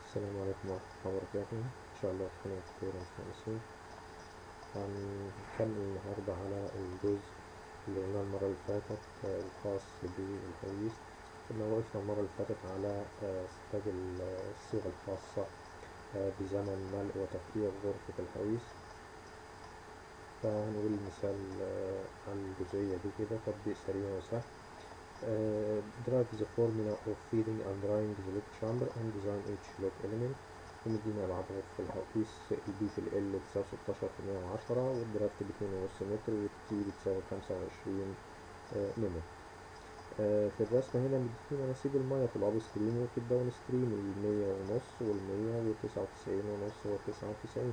السلام عليكم ورحمة الله وبركاته إن شاء الله تكونوا بخير يا مهندسين هنكمل النهاردة على الجزء اللي قلناه المرة اللي فاتت آه، الخاص بالهويس كنا وقفنا المرة اللي فاتت على آه، استنتاج ال- الصيغة الخاصة آه، بزمن ملء وتفريغ غرفة الهويس فهنقول مثال آه، عن الجزئية دي كده تطبيق سريع وسهل uh, derive the formula of feeding and drying the lock chamber and design each lock element ومدينا بعد غرفة الهويس البي في ال بتساوي 16 في 110 والدرافت باتنين ونص متر والتي بتساوي 25 آه، ملي آه، في الرسمة هنا مدينا نسيب المية في الأب ستريم وفي الداون ستريم المية ونص والمية والتسعة وتسعين ونص والتسعة وتسعين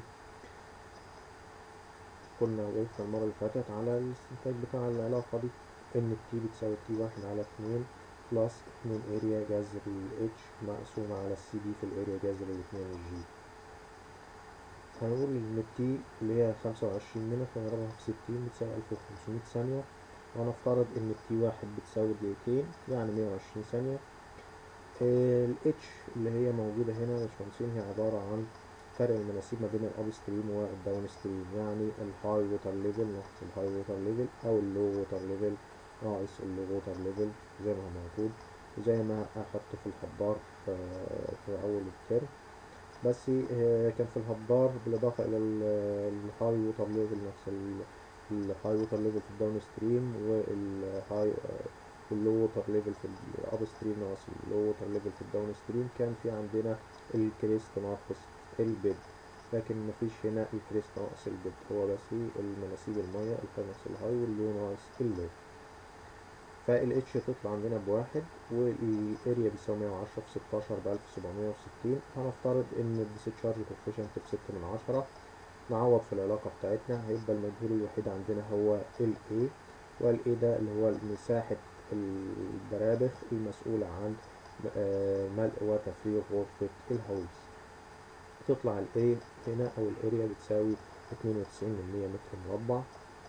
كنا وقفنا المرة اللي فاتت على الاستنتاج بتاع العلاقة دي ان التي بتساوي تي واحد على اتنين بلس اتنين اريا جذر ال اتش مقسومة على السي دي في الاريا جذر الاتنين الجي هنقول ان التي اللي هي خمسة وعشرين مينت ونضربها في ستين بتساوي ألف وخمسمية ثانية وهنفترض ان التي واحد بتساوي دقيقتين يعني مية وعشرين ثانية ال اتش اللي هي موجودة هنا يا باشمهندسين هي عبارة عن فرق المناسيب ما بين الاب ستريم والداون ستريم يعني الهاي ووتر ليفل ناقص الهاي ووتر ليفل او اللو ووتر ليفل ناقص اللو ووتر ليفل زي ما هو موجود وزي ما احط في الهبار في, في اول الترم بس آه، كان في الهبار بالاضافه الى الهاي ووتر ليفل ناقص الهاي ووتر ليفل في الداون ستريم والهاي واللو ووتر ليفل في الاب ستريم ناقص اللو ووتر ليفل في الداون ستريم كان في عندنا الكريست ناقص البيد لكن مفيش هنا الكريست ناقص البيد هو بس المناسيب المية الهاي ناقص الهاي واللو ناقص اللو فال اتش تطلع عندنا بواحد والاريا بيساوي 110 في 16 ب 1760 هنفترض ان الديسشارج كوفيشنت بستة من عشرة نعوض في العلاقة بتاعتنا هيبقى المجهول الوحيد عندنا هو ال A وال A ده اللي هو مساحة البرابخ المسؤولة عن آه، ملء وتفريغ غرفة الهويس تطلع ال A هنا أو الاريا بتساوي 92 من 100 متر مربع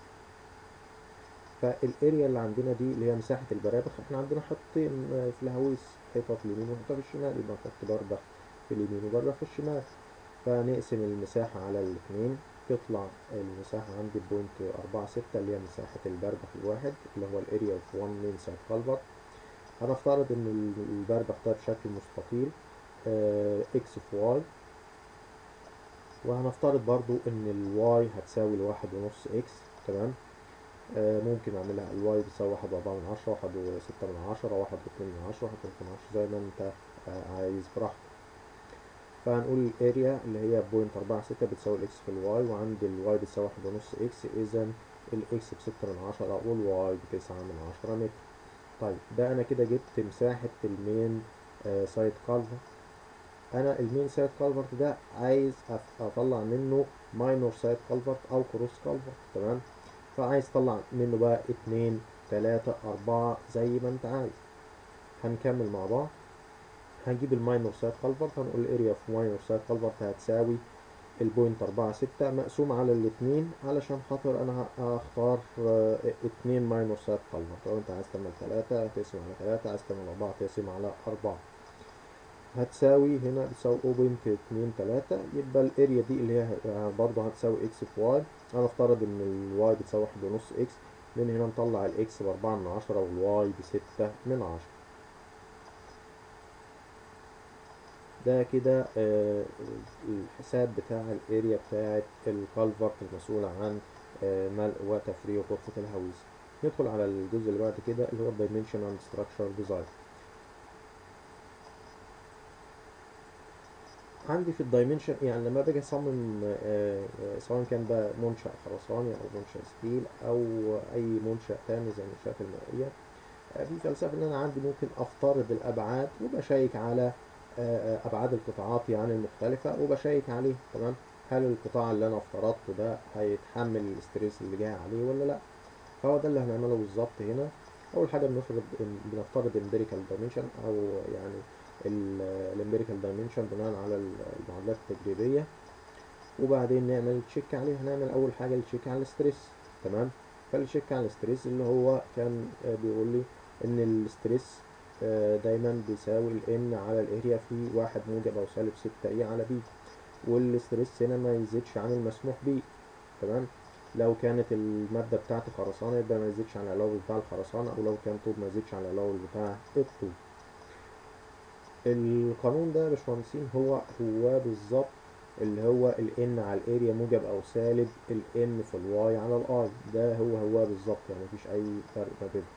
فالاريا اللي عندنا دي اللي هي مساحة البرابخ احنا عندنا حطين آه، في الهويس حيطة في اليمين وحيطة في الشمال يبقى نحط بربخ في اليمين وبربخ في الشمال فنقسم المساحة على الاتنين تطلع المساحة عندي بوينت أربعة ستة اللي هي مساحة البربخ الواحد اللي هو الاريا اوف 1 مين سايد كالفر هنفترض ان ال- البربخ ده بشكل مستطيل اكس في واي وهنفترض برضو ان الواي هتساوي الواحد ونص اكس تمام آه، ممكن اعملها الواي بتساوي واحد واربعة من عشرة واحد وستة من عشرة واحد واتنين من عشرة واحد وتلاتة من عشرة زي ما انت آه، عايز براحتك فهنقول الاريا اللي هي بوينت أربعة ستة بتساوي الاكس في الواي وعند الواي بتساوي واحد ونص اكس اذا الاكس بستة من عشرة والواي بتسعة من عشرة متر طيب ده انا كده جبت مساحة المين آه سايد كالفر انا المين سايد كالفرت ده عايز أف- اطلع منه ماينور سايد كالفرت او كروس كالفرت تمام فعايز اطلع منه بقى اتنين تلاتة اربعة زي ما انت عايز هنكمل مع بعض هنجيب الماينور سايد كالفرت هنقول الاريا في ماينور سايد كالفرت هتساوي البوينت أربعة ستة مقسوم على الاتنين علشان خاطر أنا ه- هختار آه، اتنين ماينور سايد كالفرت لو أنت عايز تعمل تلاتة هتقسم على تلاتة عايز تعمل أربعة تقسم على أربعة هتساوي هنا بتساوي 0.23 يبقى الاريا دي اللي هي آه، برضه هتساوي اكس في واي هنفترض ان الواي بتساوي واحد ونص اكس من هنا نطلع الاكس بأربعة من عشرة والواي بستة من عشرة ده كده آه، الحساب بتاع الاريا بتاعت الكالفرت المسؤولة عن آه، ملء وتفريغ غرفة الهويس ندخل على الجزء اللي بعد كده اللي هو الدايمنشن اند ستراكشر ديزاين عندي في الدايمنشن يعني لما باجي اصمم آه، آه، سواء كان بقى منشأ خرساني او منشأ ستيل او اي منشأ تاني زي المنشآت المائية آه، في فلسفة ان انا عندي ممكن افترض الابعاد وبشيك على آه، آه، ابعاد القطاعات يعني المختلفة وبشيك عليه تمام هل القطاع اللي انا افترضته ده هيتحمل الاستريس اللي جاي عليه ولا لا فهو ده اللي هنعمله بالظبط هنا اول حاجة بنفرض بنفترض empirical dimension او يعني الامبيريكال دايمنشن بناء على المعادلات التجريبية وبعدين نعمل تشيك عليه هنعمل اول حاجة التشيك على الستريس تمام فالتشيك على الستريس اللي هو كان آه، بيقول لي ان الستريس آه، دايما بيساوي ال n على الاريا في واحد موجب او سالب ستة اي على بي والستريس هنا ما يزيدش عن المسموح بيه تمام لو كانت المادة بتاعتي خرسانة يبقى ما يزيدش عن العلاوة بتاع الخرسانة أو لو كان طوب ما يزيدش عن العلاوة بتاع الطوب القانون ده يا باشمهندسين هو هو بالظبط اللي هو ال n على الاريا موجب أو سالب ال n في الواي على الاي ده هو هو بالظبط يعني مفيش أي فرق ما بينهم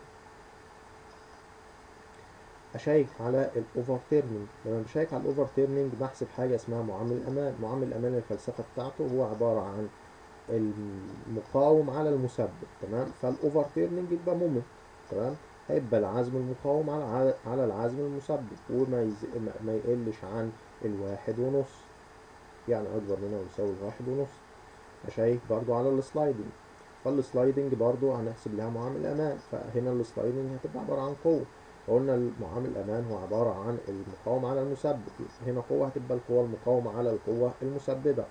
أشيك على الأوفر تيرنينج لما بشيك على الأوفر تيرنينج بحسب حاجة اسمها معامل الأمان معامل الأمان الفلسفة بتاعته هو عبارة عن المقاوم على المثبت تمام فالاوفر تيرنينج يبقى مومنت تمام هيبقى العزم المقاوم على على العزم المثبت وما يز... ما- ما يقلش عن الواحد ونص يعني اكبر منه أو يساوي الواحد ونص اشيك برضو على السلايدنج فالسلايدنج برضو هنحسب لها معامل امان فهنا السلايدنج هتبقى عبارة عن قوة قلنا المعامل الامان هو عبارة عن المقاومة على المثبت هنا قوة هتبقى القوة المقاومة على القوة المسببة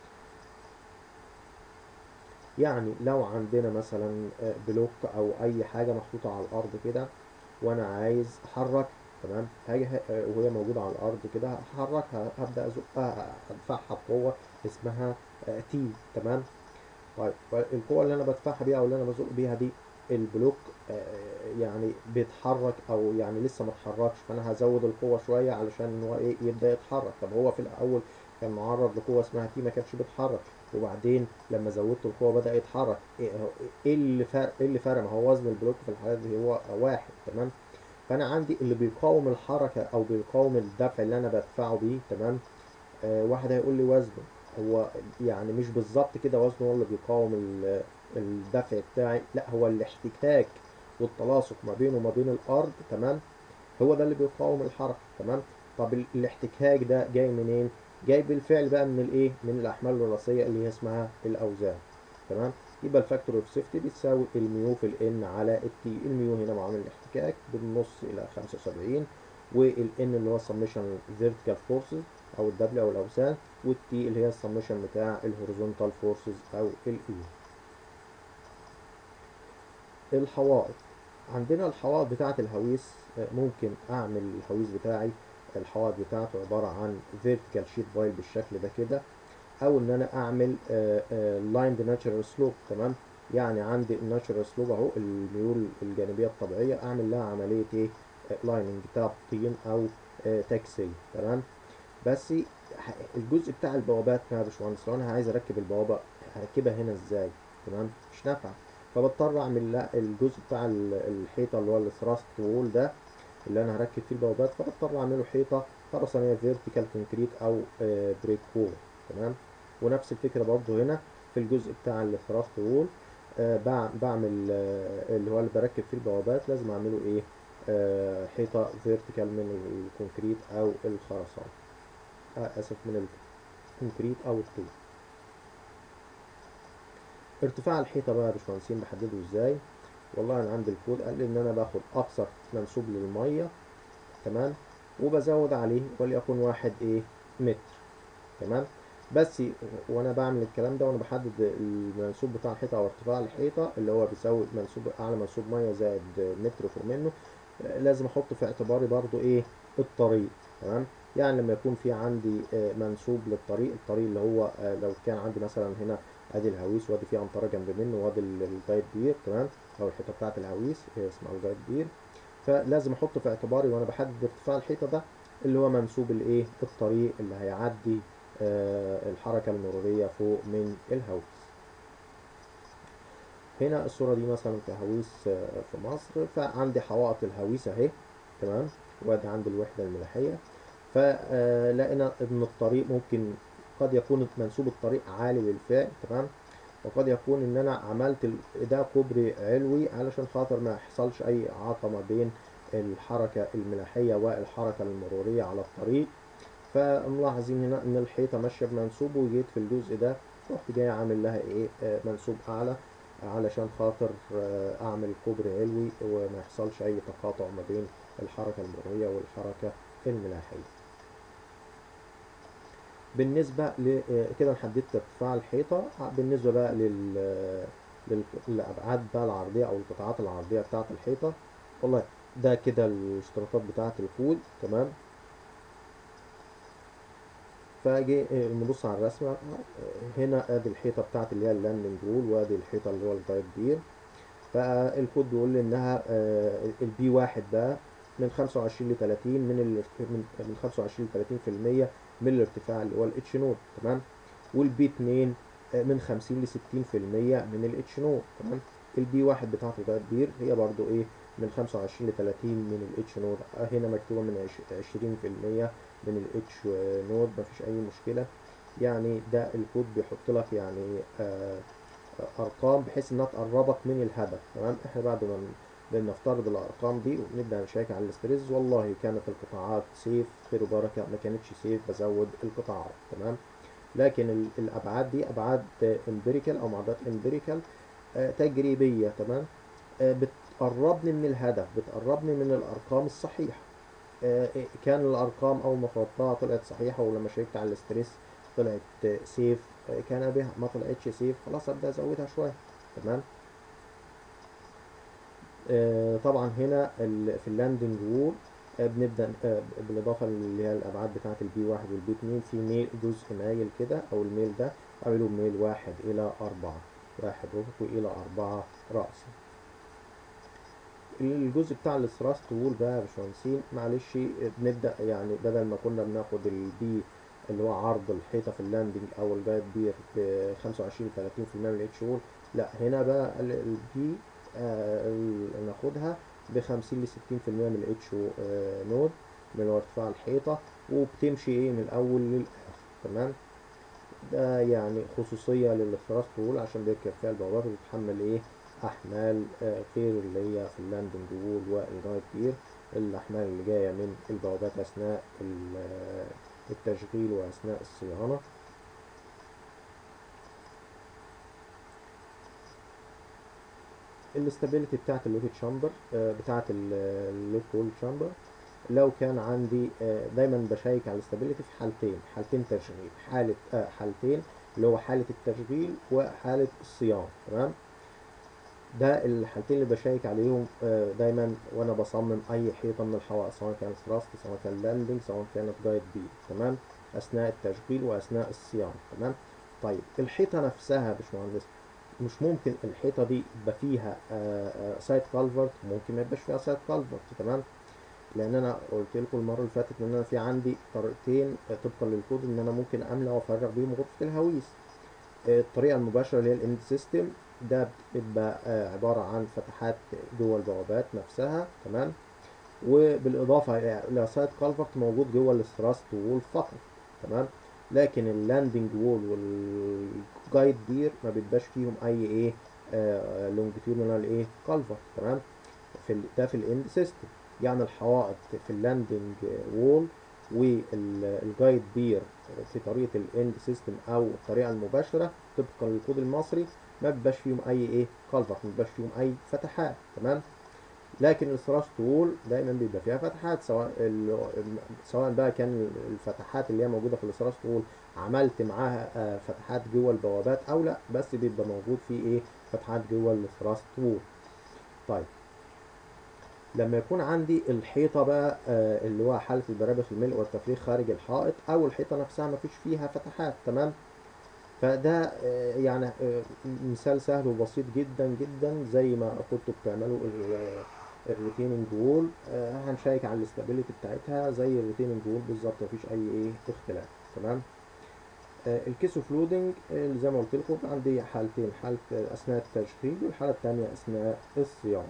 يعني لو عندنا مثلا آه، بلوك او اي حاجه محطوطه على الارض كده وانا عايز احرك تمام حاجه ه- آه، وهي موجوده على الارض كده هحركها هبدا ازقها ادفعها بقوه اسمها آه، تي تمام طيب القوه اللي انا بدفعها بيها او اللي انا بزق بيها دي البلوك آه، يعني بيتحرك او يعني لسه ما اتحركش فانا هزود القوه شويه علشان ان هو ايه يبدا يتحرك طب هو في الاول كان معرض لقوه اسمها تي ما كانش بيتحرك وبعدين لما زودت القوه بدا يتحرك ايه هو- إيه اللي فرق ايه اللي فرق ما هو وزن البلوك في الحالات دي هو واحد تمام فانا عندي اللي بيقاوم الحركه او بيقاوم الدفع اللي انا بدفعه بيه تمام آه واحد هيقول لي وزنه هو يعني مش بالظبط كده وزنه هو اللي بيقاوم ال- الدفع بتاعي لا هو الاحتكاك والتلاصق ما بينه وما بين الارض تمام هو ده اللي بيقاوم الحركه تمام طب ال- الاحتكاك ده جاي منين جاي بالفعل بقى من الايه من الاحمال الوراثيه اللي هي اسمها الاوزان تمام يبقى الفاكتور اوف سيفتي بتساوي الميو في الان على التي الميو هنا معامل الاحتكاك بالنص الى 75 والان اللي هو السميشن فيرتيكال فورسز او الدبليو او الاوزان والتي اللي هي السميشن بتاع الهوريزونتال فورسز او الاي الحوائط عندنا الحوائط بتاعة الهويس آه، ممكن اعمل الهويس بتاعي الحوائط بتاعته عبارة عن فيرتيكال شيت بايل بالشكل ده كده او ان انا اعمل لايند ناتشرال سلوب تمام يعني عندي الناتشرال سلوب اهو الميول الجانبيه الطبيعيه اعمل لها عمليه ايه لايننج بتاع طين او آه، تكسي تمام بس ح- الجزء بتاع البوابات يا باشمهندس لو انا عايز اركب البوابه هركبها هنا ازاي تمام مش نافعه فبضطر اعمل لا الجزء بتاع ال- الحيطه اللي هو الثراست وول ده اللي انا هركب فيه البوابات فبضطر اعمله حيطه خرسانيه فيرتيكال كونكريت او آه، بريك وول تمام ونفس الفكره برضو هنا في الجزء بتاع الثراست وول آه، بع- بعمل آه، اللي هو اللي بركب فيه البوابات لازم اعمله ايه آه، حيطه فيرتيكال من الكونكريت او الخرسانه آه، اسف من الكونكريت او الطوب ارتفاع الحيطه بقى يا باشمهندسين بحدده ازاي والله انا عندي الكود قال لي ان انا باخد اقصى منسوب للميه تمام وبزود عليه وليكن واحد ايه متر تمام بس وانا بعمل الكلام ده وانا بحدد المنسوب بتاع الحيطه او ارتفاع الحيطه اللي هو بيساوي منسوب اعلى منسوب ميه زائد متر فوق منه آه، لازم احط في اعتباري برضو ايه الطريق تمام يعني لما يكون في عندي آه، منسوب للطريق الطريق اللي هو آه، لو كان عندي مثلا هنا ادي الهويس وادي فيه امطره جنب منه وادي ال- الجايد بير تمام او الحيطه بتاعه الهويس هي اسمها الجايد بير فلازم احط في اعتباري وانا بحدد ارتفاع الحيطه ده اللي هو منسوب الايه الطريق اللي هيعدي آه، الحركه المروريه فوق من الهويس هنا الصورة دي مثلا في هويس آه، في مصر فعندي حوائط الهويس اهي تمام وادي عندي الوحدة الملاحية فلقينا ان الطريق ممكن قد يكون منسوب الطريق عالي بالفعل تمام وقد يكون ان انا عملت ال- ده كوبري علوي علشان خاطر ما يحصلش اي اعاقة ما بين الحركة الملاحية والحركة المرورية على الطريق فملاحظين هنا ان الحيطة ماشية بمنسوب وجيت في الجزء ده رحت جاي عامل لها ايه آه، منسوب اعلى علشان خاطر آه، اعمل كوبري علوي وما يحصلش اي تقاطع ما بين الحركة المرورية والحركة الملاحية بالنسبة ل آه، كده أنا حددت ارتفاع الحيطة آه، بالنسبة بقى لل لل- للأبعاد بقى العرضية أو القطاعات العرضية بتاعة الحيطة والله ده كده الاشتراطات بتاعة الكود تمام فاجي آه، نبص على الرسمة آه، هنا ادي الحيطة بتاعت اللي هي اللاندنج رول وادي الحيطة اللي هو الجايد بير فالكود بيقول لي انها البي واحد ده من 25 ل 30 من ال من من 25 ل 30 في المية من الارتفاع اللي هو الاتش نود تمام والبي 2 آه، من 50 ل 60 في المية من الاتش نود تمام البي واحد بتاعت الجايد بير هي برضو ايه من 25 ل 30 من الاتش نود آه، هنا مكتوبة من عش- 20 في المية من الاتش نود مفيش اي مشكلة يعني ده الكود بيحط لك يعني آه ارقام بحيث انها تقربك من الهدف تمام احنا بعد ما ن- بنفترض الارقام دي ونبدا نشيك على الاستريز والله كانت القطاعات سيف خير وبركه ما كانتش سيف بزود القطاعات تمام لكن ال- الابعاد دي ابعاد امبيريكال او معادلات امبيريكال تجريبيه تمام آه، بتقربني من الهدف بتقربني من الارقام الصحيحه آه، كان الارقام اول ما فرضتها طلعت صحيحه ولما شيكت على الاستريس طلعت آه، سيف آه، كان بها ما طلعتش سيف خلاص ابدا ازودها شويه تمام آه، طبعا هنا ال- في اللاندنج وول آه، بنبدا آه، بالاضافه اللي هي الابعاد بتاعه البي واحد والبي اتنين في ميل جزء مايل كده او الميل ده اعمله ميل واحد الى اربعة واحد افقي الى اربعة رأسي الجزء بتاع الثراست وول بقى يا باشمهندسين معلش بنبدا يعني بدل ما كنا بناخد البي اللي هو عرض الحيطه في اللاندنج او الجايد بير ب 25 30% من الاتش وول لا هنا بقى البي ناخدها ب 50 ل 60% من الاتش نود من ارتفاع الحيطه وبتمشي ايه من الاول للاخر تمام ده يعني خصوصية للثراست وول عشان بيركب فيها البوابات وبتتحمل ايه أحمال آه، غير اللي هي في اللاندنج وول والجايد بير الأحمال اللي جاية من البوابات أثناء ال- آه، التشغيل وأثناء الصيانة الاستابيليتي بتاعت اللوكيت شامبر بتاعت اللوك وول شامبر لو كان عندي آه، دايما بشيك على الاستابيليتي في حالتين حالتين تشغيل حالة آه، حالتين اللي هو حالة التشغيل وحالة الصيانة تمام ده الحالتين اللي بشيك عليهم آه، دايما وانا بصمم اي حيطة من الحوائط سواء كانت ثراست سواء كان لاندنج سواء كانت جايد بي تمام اثناء التشغيل واثناء الصيانة تمام طيب الحيطة نفسها يا باشمهندس مش ممكن الحيطة دي يبقى فيها سايد كالفرت ممكن ما يبقاش فيها سايد كالفرت تمام لان انا قلت لكم المره اللي فاتت ان انا في عندي طريقتين آه، طبقا للكود ان انا ممكن املى وافرغ بيهم غرفه الهويس آه، الطريقه المباشره اللي هي الاند سيستم ده بتبقى آه، عباره عن فتحات جوه البوابات نفسها تمام وبالاضافه الى سايد كالفرت موجود جوه الثراست وول فقط تمام لكن اللاندنج وول والجايد بير ما بيبقاش فيهم اي ايه لونجيتيودنال ايه كالفرت تمام في ال- ده في الاند سيستم يعني الحوائط في اللاندنج وول والجايد بير في طريقه الاند سيستم او الطريقه المباشره طبقا للكود المصري ما بيبقاش فيهم اي ايه كالفرت ما بيبقاش فيهم اي فتحات تمام لكن الثراست وول دايما بيبقى فيها فتحات سواء ال- سواء بقى كان الفتحات اللي هي موجوده في الثراست وول عملت معاها آه، فتحات جوه البوابات او لا بس بيبقى موجود فيه ايه فتحات جوه الثراست وول طيب لما يكون عندي الحيطة بقى آه، اللي هو حالة البرابخ الملء والتفريغ خارج الحائط أو الحيطة نفسها مفيش فيها فتحات تمام فده آه، يعني آه، مثال سهل وبسيط جدا جدا زي ما كنتوا بتعملوا الريتيننج وول هنشيك على الاستابيليتي بتاعتها زي الريتيننج وول بالظبط مفيش أي إيه اختلاف تمام آه، الكيس اوف لودنج اللي زي ما قلت لكم عندي حالتين حالة آه، أثناء التشغيل والحالة التانية أثناء الصيانة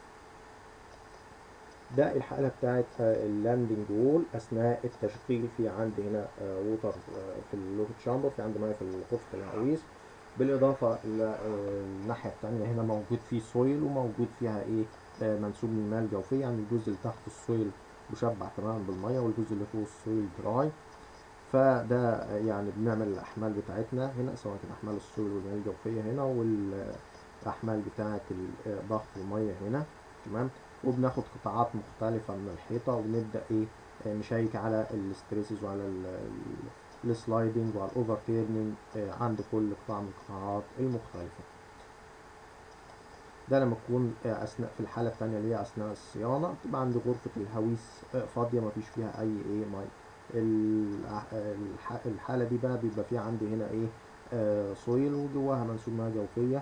ده الحالة بتاعت اللاندنج وول أثناء التشغيل في عندي هنا ووتر في اللوكت شامبر في عندي مية في غرفة الهويس بالإضافة للناحية التانية هنا موجود فيه سويل وموجود فيها إيه آه، منسوب من المياه الجوفية يعني الجزء اللي تحت السويل مشبع تماما بالمية والجزء اللي فوق السويل دراي فده آه، يعني بنعمل الأحمال بتاعتنا هنا سواء كان أحمال السويل والمياه الجوفية هنا والأحمال بتاعة ال- آه، ضغط المية هنا تمام وبناخد قطاعات مختلفة من الحيطة ونبدأ ايه آه، نشيك على الستريسز وعلى السلايدنج وعلى الاوفر تيرنينج عند كل قطاع من القطاعات المختلفة ده لما تكون آه، اثناء في الحاله الثانيه اللي هي اثناء الصيانه تبقى عند غرفه الهويس آه، فاضيه ما فيش فيها اي ايه ميه الع- الح- الحاله دي بقى بيبقى فيها عندي هنا ايه آه سويل وجواها منسوب مياه جوفيه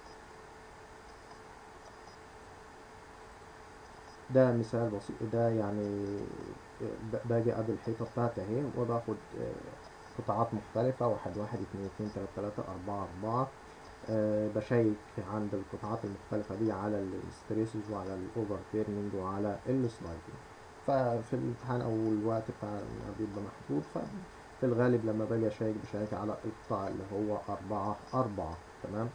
ده مثال بسيط ده يعني ب- باجي ادي الحيطه بتاعتي اهي وباخد آه، قطاعات مختلفه واحد واحد اتنين اتنين تلاته تلاته اربعه اربعه آه، بشيك عند القطاعات المختلفه دي على الستريسز وعلى الاوفر تيرنينج وعلى السلايدنج ففي الامتحان او الوقت بتاع بيبقى محدود ففي الغالب لما باجي اشيك بشيك على القطاع اللي هو أربعة أربعة تمام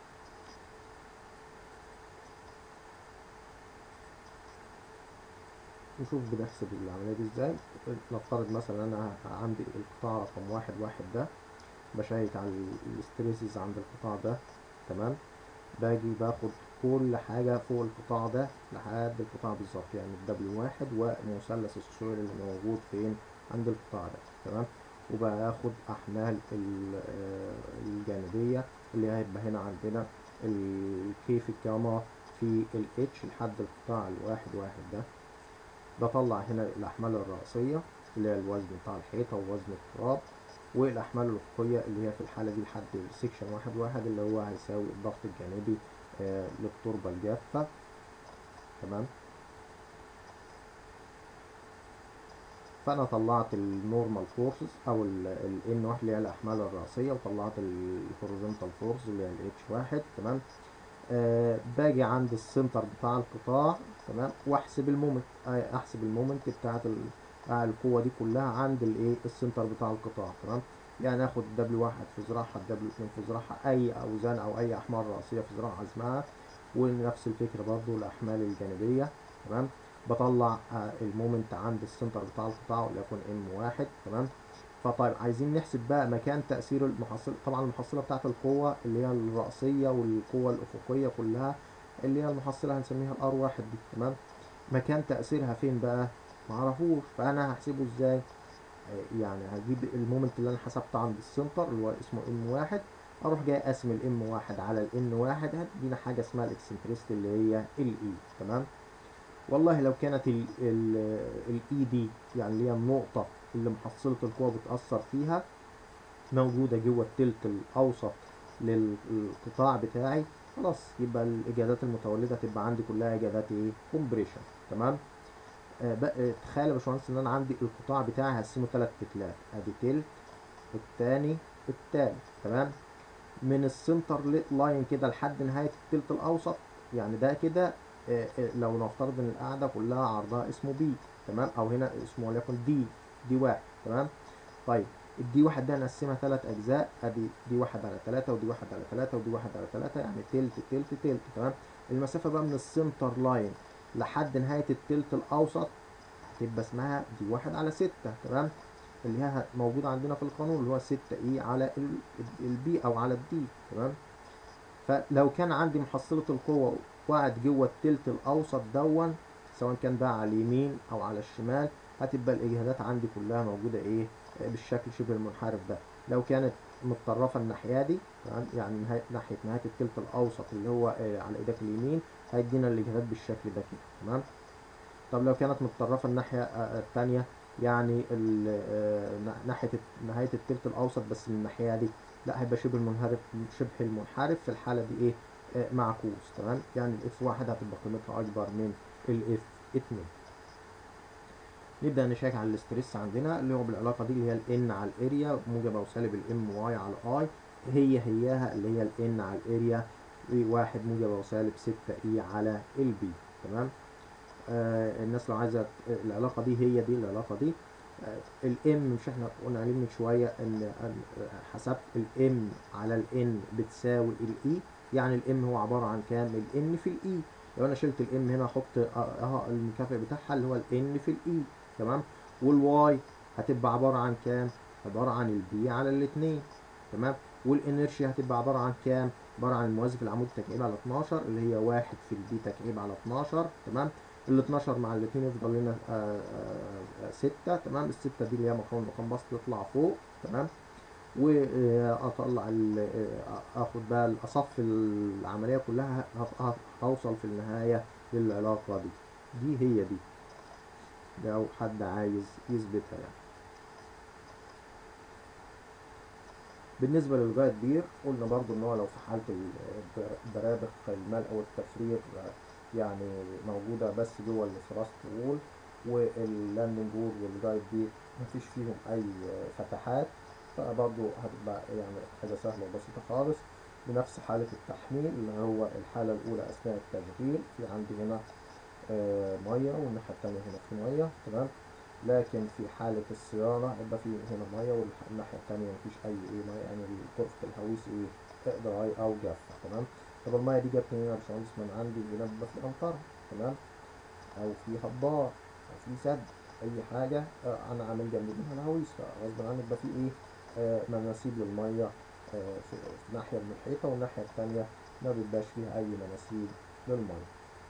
نشوف بنحسب العملية دي ازاي نفترض مثلا انا عندي القطاع رقم واحد واحد ده بشيك على الستريسز عند القطاع ده تمام باجي باخد كل حاجة فوق القطاع ده لحد القطاع بالظبط يعني الدبليو واحد ومثلث السويل اللي موجود فين عند القطاع ده تمام وباخد أحمال ال- آه، الجانبية اللي هيبقى هنا عندنا الكي في الجاما في الاتش لحد القطاع الواحد واحد ده بطلع هنا الأحمال الرأسية اللي هي الوزن بتاع الحيطة ووزن التراب والأحمال الأفقية اللي هي في الحالة دي لحد السكشن واحد واحد اللي هو هيساوي الضغط الجانبي آه، للتربة الجافة تمام فأنا طلعت النورمال فورسز أو ال N واحد اللي هي الأحمال الرأسية وطلعت الهوريزونتال فورس اللي هي ال H واحد تمام آه باجي عند السنتر بتاع القطاع تمام واحسب المومنت آه احسب المومنت بتاعت ال- بتاع القوة دي كلها عند الايه السنتر بتاع القطاع تمام يعني اخد دبليو واحد في ذراعها دبليو اتنين في ذراعها اي اوزان او اي احمال رأسية في ذراع عزمها ونفس الفكرة برضو الاحمال الجانبية تمام بطلع آه المومنت عند السنتر بتاع القطاع وليكن ام واحد تمام فطيب عايزين نحسب بقى مكان تأثير المحصلة طبعا المحصلة بتاعت القوة اللي هي الرأسية والقوة الأفقية كلها اللي هي المحصلة هنسميها الار واحد دي تمام مكان تأثيرها فين بقى معرفوش فأنا هحسبه ازاي آه، يعني هجيب المومنت اللي أنا حسبته عند السنتر اللي هو اسمه ام واحد أروح جاي أقسم الام واحد على الان واحد هتدينا حاجة اسمها الاكسنتريستي اللي هي الاي تمام والله لو كانت الاي دي يعني اللي هي النقطة اللي محصلة القوة بتأثر فيها موجودة جوه التلت الأوسط للقطاع بتاعي خلاص يبقى الإجابات المتولدة تبقى عندي كلها إجابات إيه؟ كومبريشن تمام؟ آه بقى تخيل يا باشمهندس إن أنا عندي القطاع بتاعي هقسمه تلات تلات أدي تلت التاني التالت تمام؟ من السنتر لاين كده لحد نهاية التلت الأوسط يعني ده كده آه، آه، لو نفترض ان القاعده كلها عرضها اسمه بي تمام او هنا اسمه وليكن دي دي واحد تمام طيب الدي واحد ده نقسمها ثلاث اجزاء ادي دي واحد على ثلاثة ودي واحد على ثلاثة ودي واحد على ثلاثة يعني تلت تلت تلت تمام المسافه بقى من السنتر لاين لحد نهايه التلت الاوسط هتبقى اسمها دي واحد على ستة تمام اللي هي موجودة عندنا في القانون اللي هو ستة اي على البي او على الدي تمام فلو كان عندي محصلة القوة وقعت جوه التلت الأوسط دون سواء كان بقى على اليمين أو على الشمال هتبقى الإجهادات عندي كلها موجودة إيه آه، بالشكل شبه المنحرف ده لو كانت متطرفة الناحية دي تمام يعني نهاية ناحية نهاية التلت الأوسط اللي هو آه، على إيدك اليمين هيدينا الإجهادات بالشكل ده كده تمام طب لو كانت متطرفة الناحية آه، التانية يعني ال- آه، نا- ناحية الت- نهاية التلت الأوسط بس من الناحية دي لا هيبقى شبه المنحرف شبه المنحرف في الحالة دي إيه آه، معكوس تمام يعني الاف واحد هتبقى قيمتها أكبر من الاف اتنين نبدأ نشيك على الاستريس عندنا اللي هو بالعلاقة دي اللي هي الان على الاريا موجب أو سالب الام واي على اي هي هياها اللي هي الان على الاريا واحد موجب أو سالب ستة اي على البي تمام آه الناس لو عايزة العلاقة دي هي دي العلاقة دي آه الام مش احنا قلنا عليه من شوية ان أن حسبت الام على الان بتساوي الاي يعني الام هو عبارة عن كام الان في الاي لو انا شلت الام هنا احط اه المكافئ بتاعها اللي هو الان في الاي تمام والواي هتبقى عبارة عن كام عبارة عن البي على الاتنين تمام والانرشيا هتبقى عبارة عن كام عبارة عن الموازي في العمود تكعيب على 12 اللي هي واحد في البي تكعيب على 12 تمام ال 12 مع الاثنين يفضل لنا آه، آه، آه، ستة تمام الستة دي اللي هي مقام مقام بسط يطلع فوق تمام واطلع ال- آه، اخد بقى اصفي العمليه كلها ه- ه- هوصل في النهايه للعلاقه دي دي هي دي لو حد عايز يثبتها يعني بالنسبة للغاية بير قلنا برضو ان هو لو في حالة ال- البرابخ الملء والتفريغ يعني موجودة بس جوه الثراست وول واللاندنج وول والجايد بير مفيش فيهم اي فتحات فبرضو هتبقى يعني حاجة سهلة وبسيطة خالص بنفس حالة التحميل اللي هو الحالة الأولى أثناء التشغيل في عندي هنا آه، مية والناحية التانية هنا في مية تمام لكن في حالة الصيانة يبقى في هنا مية والناحية التانية مفيش أي إيه مية يعني غرفة الهويس إيه دراي أو جافة تمام طب المية دي جت منين يا باشمهندس من عندي هنا بيبقى في أمطار تمام أو في هبار أو في سد أي حاجة آه، أنا عامل جنب منها الهويس فغصب عني يبقى في إيه آه، مناسيب للمية آه، في في ناحية من الحيطة والناحية التانية ما بيبقاش فيها أي مناسيب للمية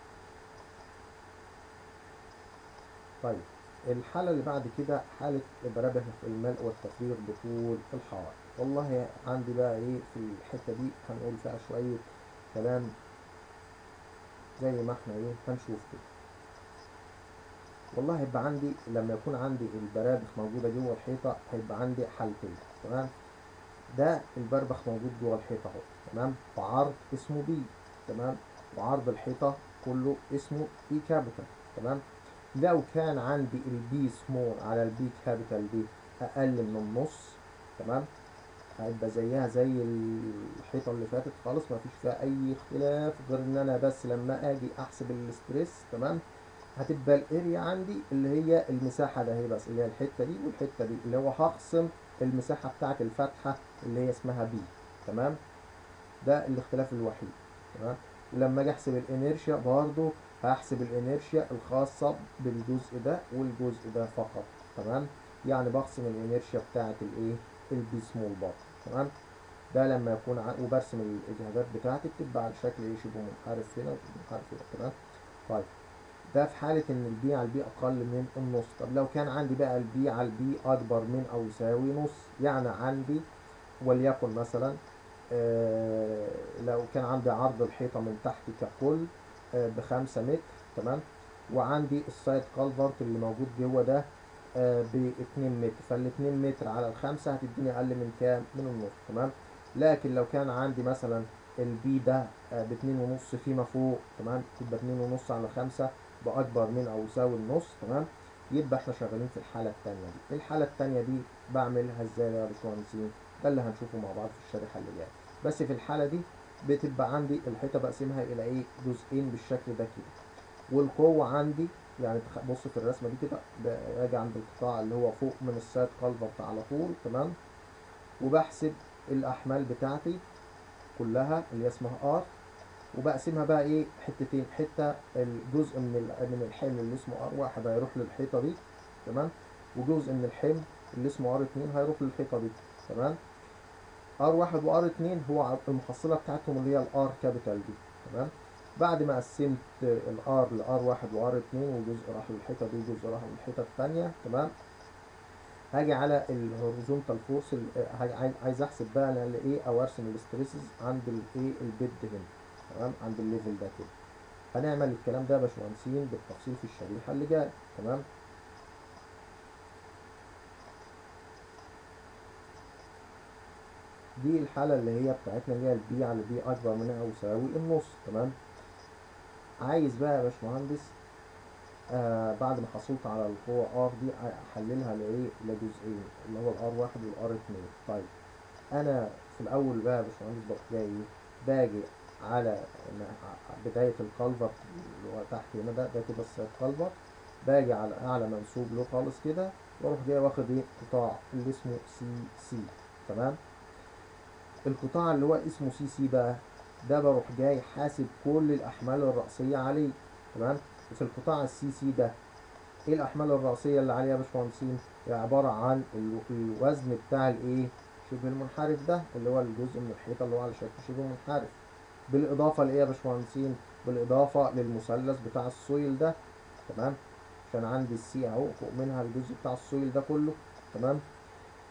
طيب الحالة اللي بعد كده حالة برابخ الملء والتفريغ بطول الحائط والله عندي بقى ايه في الحتة دي هنقول فيها شوية كلام زي ما احنا ايه هنشوف كده والله هيبقى عندي لما يكون عندي البرابخ موجودة جوه الحيطة هيبقى عندي حالتين تمام ده البربخ موجود جوه الحيطة اهو تمام وعرض اسمه بي تمام وعرض الحيطة كله اسمه بي كابيتال تمام لو كان عندي البي سمول على البي كابيتال دي اقل من النص تمام هيبقى زيها زي الحيطه اللي فاتت خالص ما فيش فيها اي اختلاف غير ان انا بس لما اجي احسب الاستريس تمام هتبقى الاريا عندي اللي هي المساحه ده هي بس اللي هي الحته دي والحته دي اللي هو هخصم المساحه بتاعه الفتحه اللي هي اسمها بي تمام ده الاختلاف الوحيد تمام ولما اجي احسب الانيرشيا برضو هحسب الانيرشيا الخاصة بالجزء ده والجزء ده فقط تمام يعني بقسم الانيرشيا بتاعة الايه البي سمول بار تمام ده لما يكون ع... وبرسم الاجهادات بتاعتي بتبقى على شكل ايه شبه منحرف هنا وشبه منحرف هنا تمام طيب ده في حالة ان البي على البي اقل من النص طب لو كان عندي بقى البي على البي اكبر من او يساوي نص يعني عندي وليكن مثلا آه لو كان عندي عرض الحيطة من تحت ككل آه بخمسة متر تمام وعندي السايد كالفرت اللي موجود جوه ده آه باتنين متر فالاتنين متر على الخمسة هتديني أقل من كام؟ من النص تمام لكن لو كان عندي مثلا البي ده آه باتنين ونص فيما فوق تمام يبقى اتنين ونص على خمسة بأكبر من أو يساوي النص تمام يبقى احنا شغالين في الحالة التانية دي الحالة التانية دي بعملها ازاي يا باشمهندسين ده اللي هنشوفه مع بعض في الشريحة اللي جاية بس في الحالة دي بتبقى عندي الحيطة بقسمها إلى إيه جزئين بالشكل ده كده والقوة عندي يعني بص في الرسمة دي كده باجي عند القطاع اللي هو فوق من السايد كالفرت على طول تمام وبحسب الأحمال بتاعتي كلها اللي هي اسمها ار وبقسمها بقى ايه حتتين حته الجزء من من الحمل اللي اسمه ار واحد هيروح للحيطه دي تمام وجزء من الحمل اللي اسمه ار اتنين هيروح للحيطه دي تمام ار واحد وار اتنين هو المحصله بتاعتهم اللي هي الار كابيتال دي تمام بعد ما قسمت الار لار واحد وار اتنين وجزء راح للحيطه دي وجزء راح للحيطه الثانيه تمام هاجي على الهوريزونتال فورس عايز احسب بقى انا ايه او ارسم الاستريسز عند الايه البيد هنا تمام عند الليفل ده كده هنعمل الكلام ده يا باشمهندسين بالتفصيل في الشريحه اللي جايه تمام دي الحالة اللي هي بتاعتنا اللي هي البي على بي أكبر من أو يساوي النص تمام عايز بقى يا باشمهندس آه بعد ما حصلت على القوة ار دي أحللها لإيه لجزئين اللي هو الار واحد والار اتنين طيب أنا في الأول بقى يا باشمهندس بروح جاي إيه باجي على بداية الكالفر اللي هو تحت هنا ده ده كده السايد كالفر باجي على أعلى منسوب له خالص كده وأروح جاي واخد إيه قطاع اللي اسمه سي سي تمام القطاع اللي هو اسمه سي سي بقى ده بروح جاي حاسب كل الاحمال الرأسية عليه تمام وفي القطاع السي سي ده ايه الاحمال الرأسية اللي عليها يا باشمهندسين هي عبارة عن الوزن بتاع الايه شبه المنحرف ده اللي هو الجزء من الحيطة اللي هو على شكل شبه منحرف بالاضافة لايه يا باشمهندسين بالاضافة للمثلث بتاع السويل ده تمام عشان عندي السي اهو فوق منها الجزء بتاع السويل ده كله تمام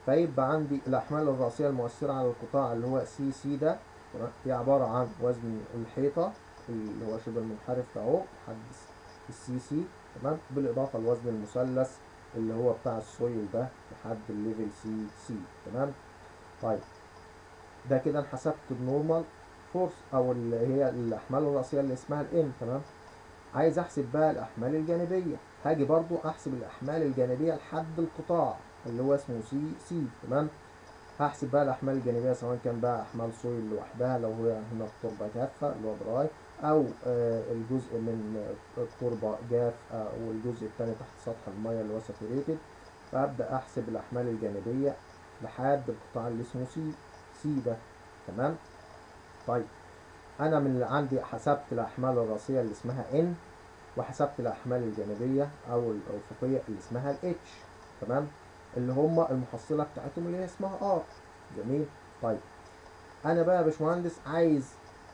فيبقى عندي الأحمال الرأسية المؤثرة على القطاع اللي هو سي سي ده تمام دي عبارة عن وزن الحيطة اللي هو شبه المنحرف ده اهو لحد السي سي تمام بالإضافة لوزن المثلث اللي هو بتاع السويل ده لحد الليفل سي سي تمام طيب ده كده انا حسبت النورمال فورس او اللي هي الاحمال الرئيسيه اللي اسمها الام تمام عايز احسب بقى الاحمال الجانبيه هاجي برضو احسب الاحمال الجانبيه لحد القطاع اللي هو اسمه سي سي تمام هحسب بقى الاحمال الجانبيه سواء كان بقى احمال سويل لوحدها لو هي هنا التربه كافه اللي هو دراي او آه الجزء من التربه جاف آه والجزء الثاني تحت سطح الميه اللي هو ساتوريتد فابدا احسب الاحمال الجانبيه لحد القطاع اللي اسمه سي سي ده تمام طيب انا من اللي عندي حسبت الاحمال الراسيه اللي اسمها ان وحسبت الاحمال الجانبيه او الافقيه اللي اسمها الاتش تمام اللي هم المحصله بتاعتهم اللي هي اسمها ار جميل طيب انا بقى يا باشمهندس عايز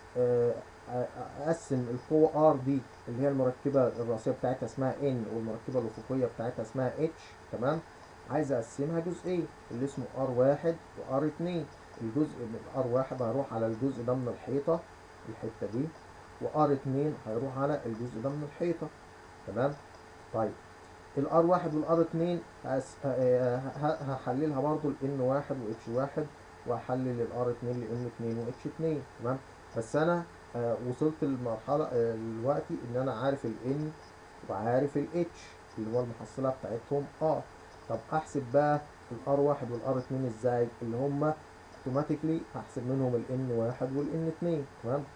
اقسم القوه ار دي اللي هي المركبه الراسيه بتاعتها اسمها ان والمركبه الافقيه بتاعتها اسمها اتش تمام عايز اقسمها جزئين اللي اسمه ار واحد وار اتنين الجزء من ار واحد هيروح على الجزء ده من الحيطه الحته دي وار اتنين هيروح على الجزء ده من الحيطه تمام طيب الار واحد والار اتنين هحللها برضو لان واحد واتش واحد وهحلل الار اتنين لان اتنين واتش اتنين تمام بس انا آه وصلت للمرحله آه دلوقتي ان انا عارف الان وعارف الاتش اللي هو المحصله بتاعتهم ار طب احسب بقى الار واحد والار اتنين ازاي اللي هما اوتوماتيكلي هحسب منهم الان واحد والان اتنين تمام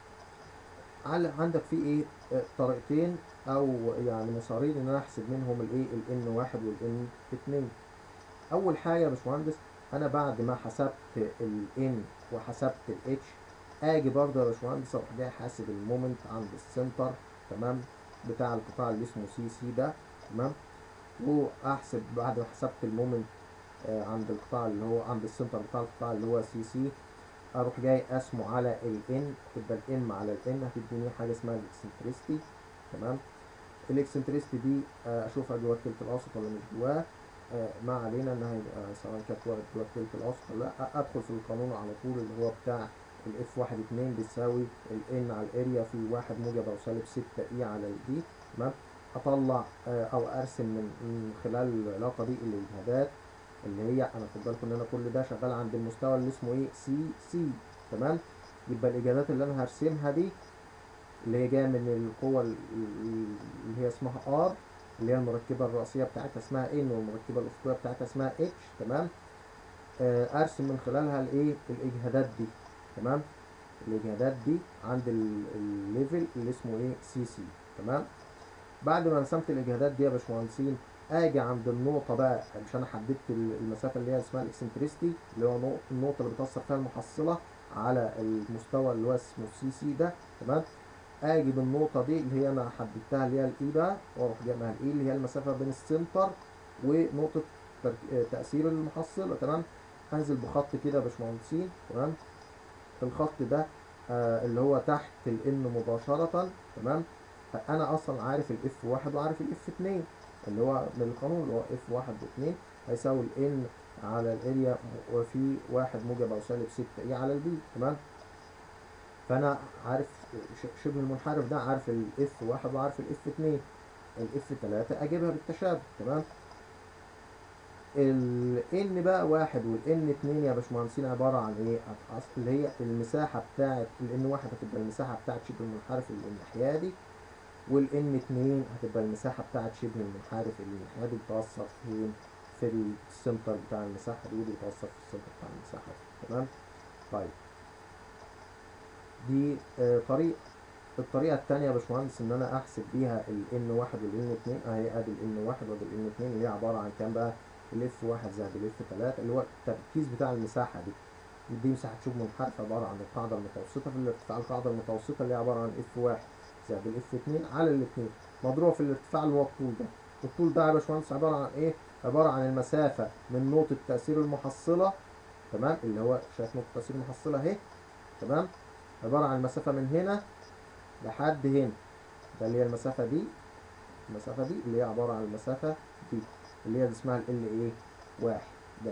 عندك في ايه آه طريقتين او يعني مسارين ان انا احسب منهم الايه الان واحد والان اتنين اول حاجه يا باشمهندس انا بعد ما حسبت الان وحسبت الاتش اجي برضه يا باشمهندس اروح جاي حاسب المومنت عند السنتر تمام بتاع القطاع اللي اسمه سي سي ده تمام واحسب بعد ما حسبت المومنت آه عند القطاع اللي هو عند السنتر بتاع القطاع اللي هو سي سي اروح جاي اسمه على الان تبقى الام على الان هتديني حاجه اسمها الاكسنتريستي تمام الاكسنتريستي دي آه اشوفها جوه التلت الاوسط ولا مش جواه آه ما علينا انها يبقى سواء كانت جوه التلت الاوسط ولا لا ادخل في القانون على طول اللي هو بتاع الاف واحد اتنين بيساوي الان على الاريا في واحد موجب او سالب ستة اي على الدي تمام اطلع آه او ارسم من, من خلال العلاقه دي الاجهادات اللي هي انا خد بالكم ان انا كل ده شغال عند المستوى اللي اسمه ايه سي سي تمام يبقى الاجابات اللي انا هرسمها دي اللي هي جايه من القوه اللي هي اسمها ار اللي هي المركبه الرئيسيه بتاعتها اسمها ان والمركبه الافقيه بتاعتها اسمها اتش تمام آه ارسم من خلالها الايه الاجهادات دي تمام الاجهادات دي عند الليفل اللي اسمه ايه سي سي تمام بعد ما رسمت الاجهادات دي يا باشمهندسين اجي عند النقطة بقى مش انا حددت المسافة اللي هي اسمها الاكسنتريستي اللي هو النقطة اللي بتأثر فيها المحصلة على المستوى اللي هو اسمه السي سي ده تمام اجي بالنقطة دي اللي هي انا حددتها اللي هي الاي بقى واروح جايبها الاي اللي هي المسافة بين السنتر ونقطة تأثير المحصلة تمام انزل بخط كده يا باشمهندسين تمام الخط ده آه اللي هو تحت الان مباشرة تمام فانا اصلا عارف الاف واحد وعارف الاف اتنين اللي هو من القانون اللي هو اف واحد واتنين هيساوي الان على الاريا وفي واحد موجب او سالب ستة اي على البي تمام فانا عارف شبه المنحرف ده عارف الاف واحد وعارف الاف اتنين الاف تلاتة اجيبها بالتشابه تمام الان بقى واحد والان اتنين يا باشمهندسين عبارة عن ايه؟ اللي هي المساحة بتاعت الان واحد هتبقى المساحة بتاعت شبه المنحرف اللي الناحية دي والان اتنين هتبقى المساحة بتاعت شبه المنحرف اللي الناحية دي بتوصل فين؟ في السنتر بتاع المساحة دي ودي بتوصل في السنتر بتاع المساحة دي تمام؟ طيب دي آه طريقة الطريقة التانية يا باشمهندس إن أنا أحسب بيها ال N واحد وال N اتنين أهي أدي ال N واحد وأدي ال N اتنين اللي هي عبارة عن كام بقى؟ ال F واحد زائد ال F تلاتة اللي هو التركيز بتاع المساحة دي دي مساحة شبه منحرف عبارة عن القاعدة المتوسطة في الارتفاع القاعدة المتوسطة اللي هي عبارة عن F واحد زائد ال F اتنين على الاتنين مضروبة في الارتفاع اللي هو الطول ده الطول ده يا باشمهندس عبارة عن إيه؟ عبارة عن المسافة من نقطة تأثير المحصلة تمام اللي هو شايف نقطة تأثير المحصلة أهي تمام عبارة عن المسافة من هنا لحد هنا ده اللي هي المسافة دي المسافة دي اللي هي عبارة عن المسافة دي اللي هي اسمها ال ايه واحد داش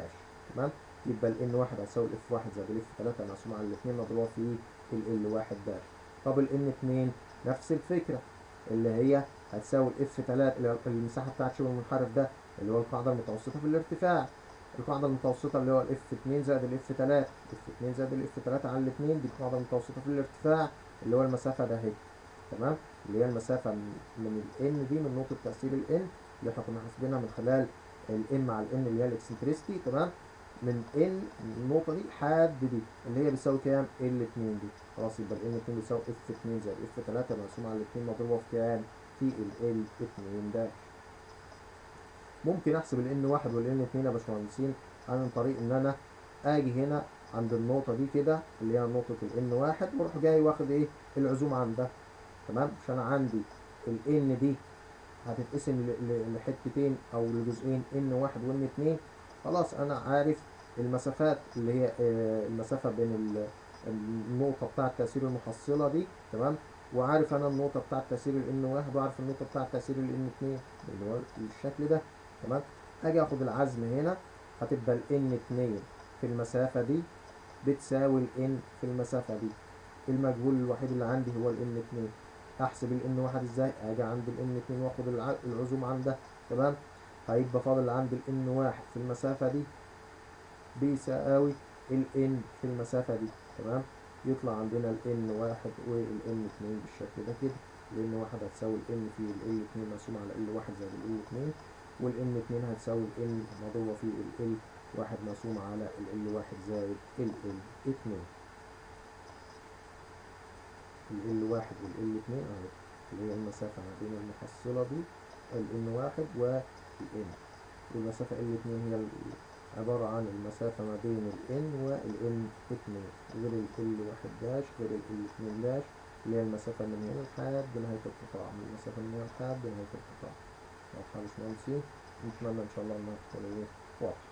تمام يبقى ال ان واحد هتساوي الاف واحد زائد الاف تلاتة مقسومة على الاتنين مضروبة في ال ال واحد داش طب ال ان اتنين نفس الفكرة اللي هي هتساوي الاف تلاتة اللي هو المساحة بتاعت شبه المنحرف ده اللي هو القاعدة المتوسطة في الارتفاع القاعدة المتوسطة اللي هو الاف اتنين زائد الاف تلاتة اف اتنين زائد الاف تلاتة على الاتنين دي القاعدة المتوسطة في الارتفاع اللي هو المسافة ده اهي تمام اللي هي المسافة من من ال n دي من نقطة تأثير ال n اللي احنا كنا حاسبينها من خلال ال m على ال n اللي هي الاكسنتريستي تمام من n من النقطة دي لحد دي اللي هي بتساوي كام؟ ال 2 دي خلاص يبقى ال n 2 بتساوي f 2 زائد f 3 مقسومة على الاتنين مضروبة في كام؟ في ال ال 2 داش ممكن احسب ال n 1 وال n 2 يا باشمهندسين عن طريق ان انا اجي هنا عند النقطة دي كده اللي هي نقطة ال n 1 واروح جاي واخد ايه؟ العزوم عندها تمام عشان عندي ال n دي هتتقسم ل- ل- لحتتين او لجزئين n واحد و n اتنين خلاص انا عارف المسافات اللي هي آه، المسافة بين ال- النقطة بتاعة تأثير المحصلة دي تمام وعارف انا النقطة بتاعة تأثير ال n واحد وعارف النقطة بتاعة تأثير ال n اتنين اللي هو الشكل ده تمام اجي اخد العزم هنا هتبقى ال n اتنين في المسافة دي بتساوي ال n في المسافة دي المجهول الوحيد اللي عندي هو ال n اتنين احسب ال n واحد ازاي اجي عند ال n اتنين واخد الع- العزوم عندها تمام هيبقى فاضل عندي ال n واحد في المسافة دي بيساوي ال n في المسافة دي تمام يطلع عندنا ال n واحد وال n اتنين بالشكل ده كده ال n واحد هتساوي ال n في ال l اتنين مقسوم على ال واحد زائد ال l اتنين وال n اتنين هتساوي ال n مضروبة في ال l واحد مقسوم على ال l واحد زائد ال l اتنين ال L واحد وال L اتنين اهي اللي هي المسافة ما بين المحصلة دي ال N واحد وال N والمسافة L اتنين هي ال- عبارة عن المسافة ما بين ال N وال N اتنين غير ال L واحد داش غير ال L اتنين داش اللي هي المسافة من هنا لحد نهاية القطاع من المسافة من هنا لحد نهاية القطاع واضحة يا باشمهندسين نتمنى إن شاء الله إنها تكون إيه واضحة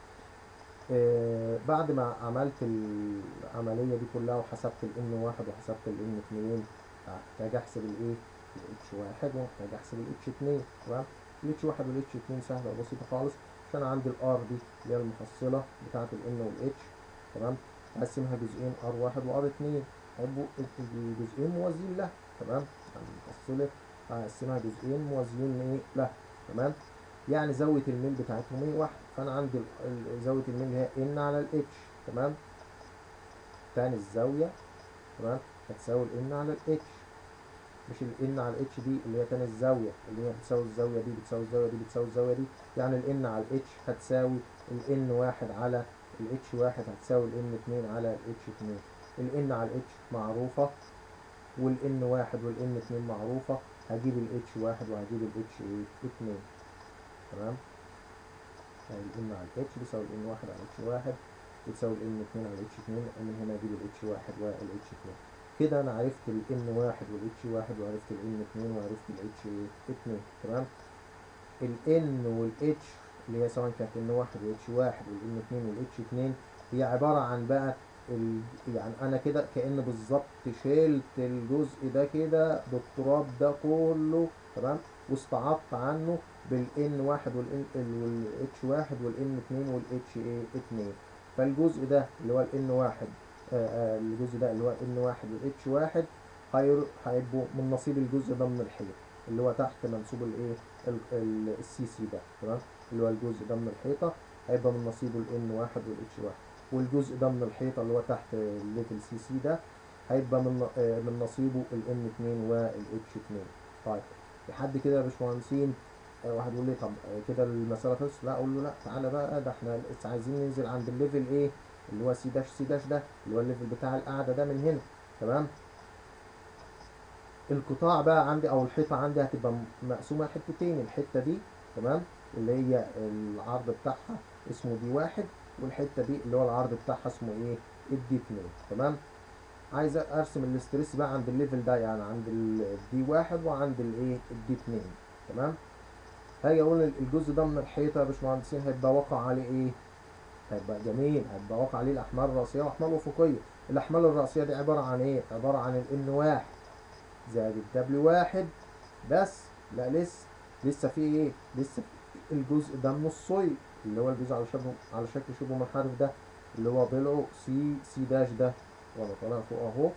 آه، بعد ما عملت العملية دي كلها وحسبت ال N واحد وحسبت ال N اتنين محتاج احسب الايه ال H واحد ومحتاج احسب ال H اتنين تمام ال H واحد وال H اتنين سهلة وبسيطة خالص عشان عندي ال R دي اللي هي المحصلة بتاعة ال N وال H تمام هقسمها جزئين R واحد و R اتنين هيبقوا ال- الجزئين موازيين لها تمام يعني المحصلة هقسمها جزئين موازيين ايه لها تمام يعني زاوية الميل بتاعتهم ايه واحد فأنا عندي ال- ال- زاوية الميل اللي هي N على ال H تمام تاني الزاوية تمام هتساوي ال N على ال H مش ال N على ال H دي اللي هي تاني الزاوية اللي هي بتساوي الزاوية دي بتساوي الزاوية دي بتساوي الزاوية دي يعني ال N على ال H هتساوي ال N واحد على ال H واحد هتساوي ال N اتنين على ال H اتنين ال N على ال H معروفة وال N واحد وال N اتنين معروفة هجيب ال H واحد وهجيب ال H ايه اتنين تمام يعني ال N على ال H بيساوي ال N واحد على H واحد بتساوي ال N اتنين على H اتنين ومن هنا اجيب ال H واحد وال H اتنين كده انا عرفت ال N واحد وال H واحد وعرفت ال N اتنين وعرفت ال H اتنين تمام ال N وال H اللي هي سواء كانت N واحد وال H واحد وال N اتنين وال H اتنين هي عبارة عن بقى ال... يعني انا كده كأن بالظبط شلت الجزء ده كده بالتراب ده كله تمام واستعضت عنه بالان واحد والان والاتش واحد والان اتنين والاتش ايه اتنين فالجزء ده اللي هو الان واحد آه، آه، الجزء ده اللي هو ان واحد والاتش واحد هير- هيبقوا من نصيب الجزء ده من الحيط اللي هو تحت منسوب الايه السي سي ده تمام اللي هو الجزء ده من الحيطه هيبقى من نصيبه الان واحد والاتش واحد والجزء ده من الحيطه اللي هو تحت الليفل سي سي ده هيبقى من آه، من نصيبه الان اتنين والاتش اتنين طيب لحد كده يا باشمهندسين آه، واحد يقول لي طب آه، كده المسألة خلصت لا أقول له لا تعالى بقى ده احنا لسه عايزين ننزل عند الليفل إيه اللي هو سي داش سي داش ده اللي هو الليفل بتاع القاعدة ده من هنا تمام القطاع بقى عندي أو الحيطة عندي هتبقى م- مقسومة حتتين الحتة دي تمام اللي هي العرض بتاعها اسمه دي واحد والحتة دي اللي هو العرض بتاعها اسمه إيه الدي اتنين تمام عايز ارسم الاستريس بقى عند الليفل ده يعني عند الدي واحد وعند الايه الدي اتنين تمام هاجي اقول الجزء ده من الحيطه يا باشمهندسين هيبقى واقع عليه ايه هيبقى جميل هيبقى واقع عليه الاحمال الراسيه واحمال افقيه الاحمال الراسيه دي عباره عن ايه عباره عن الان واحد زائد الدبليو واحد بس لا لسه لسه في ايه لسه في الجزء ده من الصيد اللي هو الجزء على شبه على شكل شبه منحرف ده اللي هو ضلعه سي سي داش ده وانا طالع فوق اهو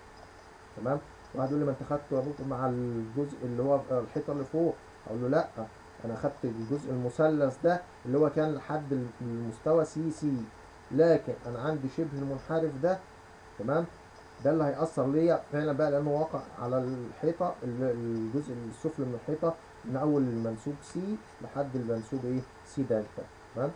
تمام واحد يقول لي ما انت خدته يا دكتور مع الجزء اللي هو الحيطه اللي فوق اقول له لا انا خدت الجزء المثلث ده اللي هو كان لحد المستوى سي سي لكن انا عندي شبه المنحرف ده تمام ده اللي هيأثر ليا فعلا بقى لأنه واقع على الحيطة ال- الجزء السفلي من الحيطة من أول المنسوب سي لحد المنسوب إيه سي دلتا تمام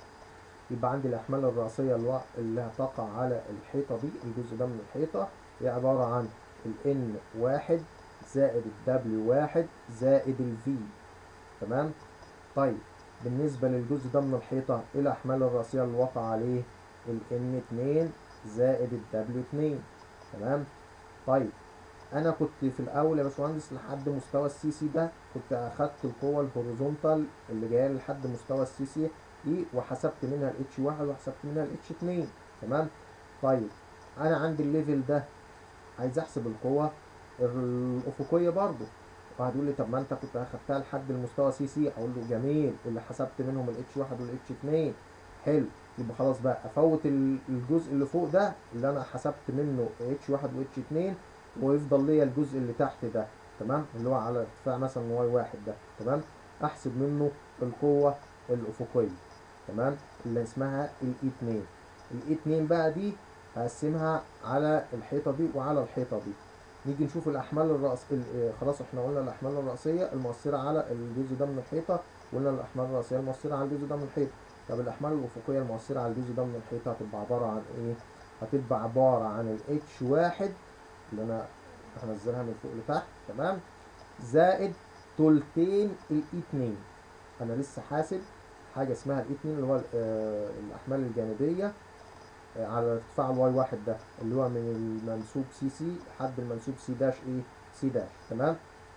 يبقى عندي الأحمال الرأسية الوا- اللي هتقع على الحيطة دي الجزء ده من الحيطة هي عبارة عن ال N واحد زائد ال W واحد زائد ال V تمام طيب بالنسبة للجزء ده من الحيطة إيه الأحمال الرأسية اللي واقع عليه ال N2 زائد ال W2 تمام طيب انا كنت في الاول يا باشمهندس لحد مستوى السي سي ده كنت اخدت القوه الهوريزونتال اللي جايه لحد مستوى السي سي دي وحسبت منها الاتش واحد وحسبت منها الاتش اتنين تمام طيب انا عندي الليفل ده عايز احسب القوه الافقيه برضو واحد يقول لي طب ما انت كنت اخدتها لحد المستوى سي سي اقول له جميل اللي حسبت منهم الاتش واحد والاتش اتنين حلو يبقى خلاص بقى افوت ال- الجزء اللي فوق ده اللي انا حسبت منه اتش واحد واتش اتنين ويفضل ليا الجزء اللي تحت ده تمام اللي هو على ارتفاع مثلا واي واحد ده تمام احسب منه القوة الافقية تمام اللي اسمها الاي اتنين الاي اتنين بقى دي هقسمها على الحيطة دي وعلى الحيطة دي نيجي نشوف الاحمال الرأس ال- آه، خلاص احنا قلنا الاحمال الرأسية المؤثرة على الجزء ده من الحيطة وقلنا الاحمال الرأسية المؤثرة على الجزء ده من الحيطة طب الأحمال الأفقية المؤثرة على الجزء ده من الحيطة هتبقى عبارة عن إيه؟ هتبقى عبارة عن ال H واحد اللي أنا هنزلها من فوق لتحت تمام؟ زائد تلتين ال E اتنين أنا لسه حاسب حاجة اسمها ال E اتنين اللي هو آه، الأحمال الجانبية آه، على ارتفاع الواي واحد ده اللي هو من المنسوب سي سي لحد المنسوب سي داش إيه؟ سي داش تمام؟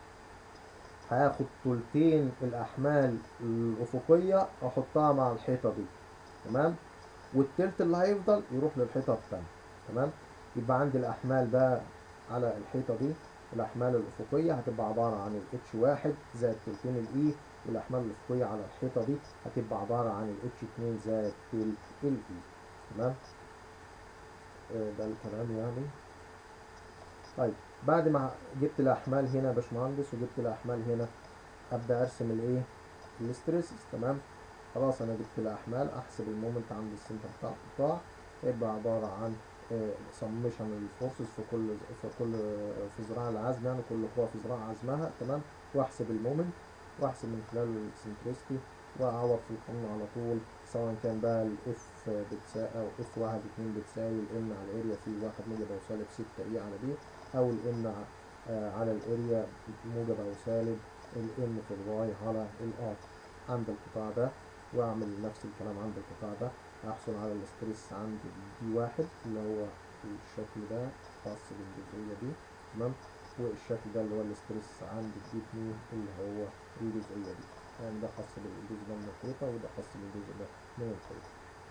هاخد تلتين الأحمال الأفقية أحطها مع الحيطة دي تمام والتلت اللي هيفضل يروح للحيطة التانية تمام يبقى عندي الأحمال بقى على الحيطة دي الأحمال الأفقية هتبقى عبارة عن ال H1 زائد تلتين ال E والأحمال الأفقية على الحيطة دي هتبقى عبارة عن ال H2 زائد تلت ال E تمام آه، ده الكلام يعني طيب بعد ما جبت الأحمال هنا يا باشمهندس وجبت الأحمال هنا أبدأ أرسم الإيه الاستريسز تمام خلاص أنا جبت الأحمال أحسب المومنت عند السنتر بتاع القطاع يبقى عبارة عن سمشن الفورسز في كل في كل في ذراع العزم يعني كل قوة في ذراع عزمها تمام وأحسب المومنت وأحسب من خلال السنتريستي وأعوض في القانون على طول سواء كان بقى الاف بتساوي أو اف واحد اتنين بتساوي الام على الاريا في واحد موجب أو سالب ستة اي على بي أو الام على الاريا موجب أو سالب الام في الواي على الار عند القطاع ده واعمل نفس الكلام عند القطاع ده هحصل على الاستريس عند دي واحد اللي هو الشكل ده خاص بالجزئية دي تمام والشكل ده اللي هو الاستريس عند دي اتنين اللي هو الجزئية دي يعني ده خاص بالجزء ده من الحيطة وده خاص بالجزء ده من الحيطة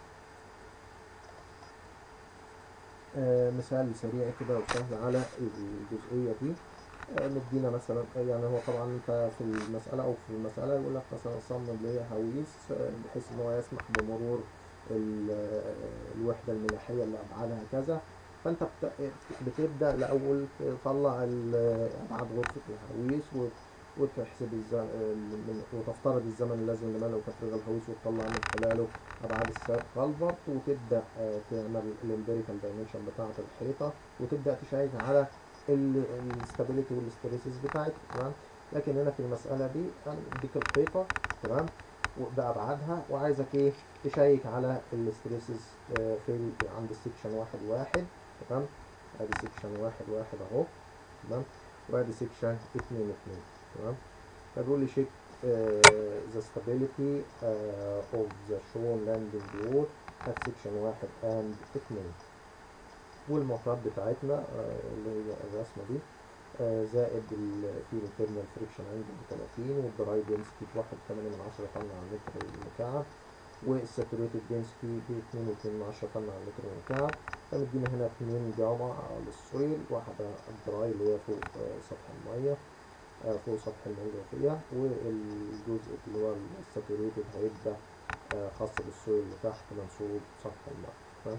آه مثال سريع كده وسهل على الجزئية دي آه، مدينا مثلا يعني هو طبعا انت في المسألة او في المسألة يقول لك مثلا صمم لي هويس آه، بحيث ان هو يسمح بمرور ال- آه، الوحدة الملاحية اللي ابعادها كذا فانت بت- بتبدأ الاول تطلع ال- ابعاد غرفة الهويس و- وتحسب الزمن وتفترض الزمن اللازم لملء وتفريغ الهويس وتطلع من خلاله ابعاد الساب كالفرت وتبدأ آه، تعمل الامبيريكال دايمنشن بتاعة الحيطة وتبدأ تشيك على الاستابيليتي والاستريسز بتاعتها تمام لكن هنا في المسألة دي انا بديك الحيطة تمام بأبعادها وعايزك ايه تشيك على الاستريسز آه، في ال- عند السكشن واحد واحد تمام ادي سكشن واحد واحد اهو تمام وادي سكشن اتنين اتنين تمام فبيقول لي شيك ذا stability uh, of the shown landing wall at section واحد and اتنين والمعطيات بتاعتنا آه، اللي هي الرسمة دي آه، زائد ال- في الانترنال فريكشن عندي ب 30 والدراي دنسيتي ب 1.8 من 10 طن على المتر المكعب والساتوريتد دنسيتي ب 2.2 من 10 طن على المتر المكعب فمدينا هنا اتنين جامع للسويل واحدة الدراي اللي هي فوق آه، سطح المية آه، فوق سطح المية فيها والجزء اللي هو الساتوريتد هيبقى آه، خاص بالسويل اللي تحت منسوب سطح الماء تمام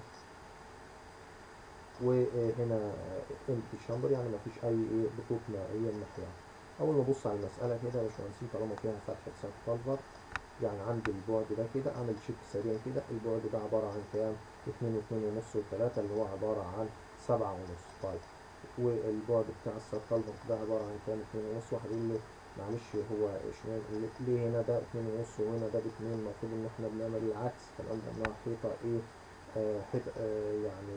وهنا امتي شامبر يعني مفيش اي ايه ضغوط مائيه من ناحية اول ما ابص على المساله كده يا باشمهندسين طالما فيها فتحه سقف كلفر يعني عندي البعد ده كده اعمل شيك سريع كده البعد ده عباره عن كام اتنين واتنين ونص وتلاتة اللي هو عباره عن سبعة ونص طيب والبعد بتاع السقف كلفر ده عباره عن كام اتنين ونص واحد يقول لي معلش هو اشمعنى ليه هنا ده اتنين ونص وهنا ده باتنين المفروض ان احنا بنعمل العكس تمام لانها حيطه ايه آه حيطه آه يعني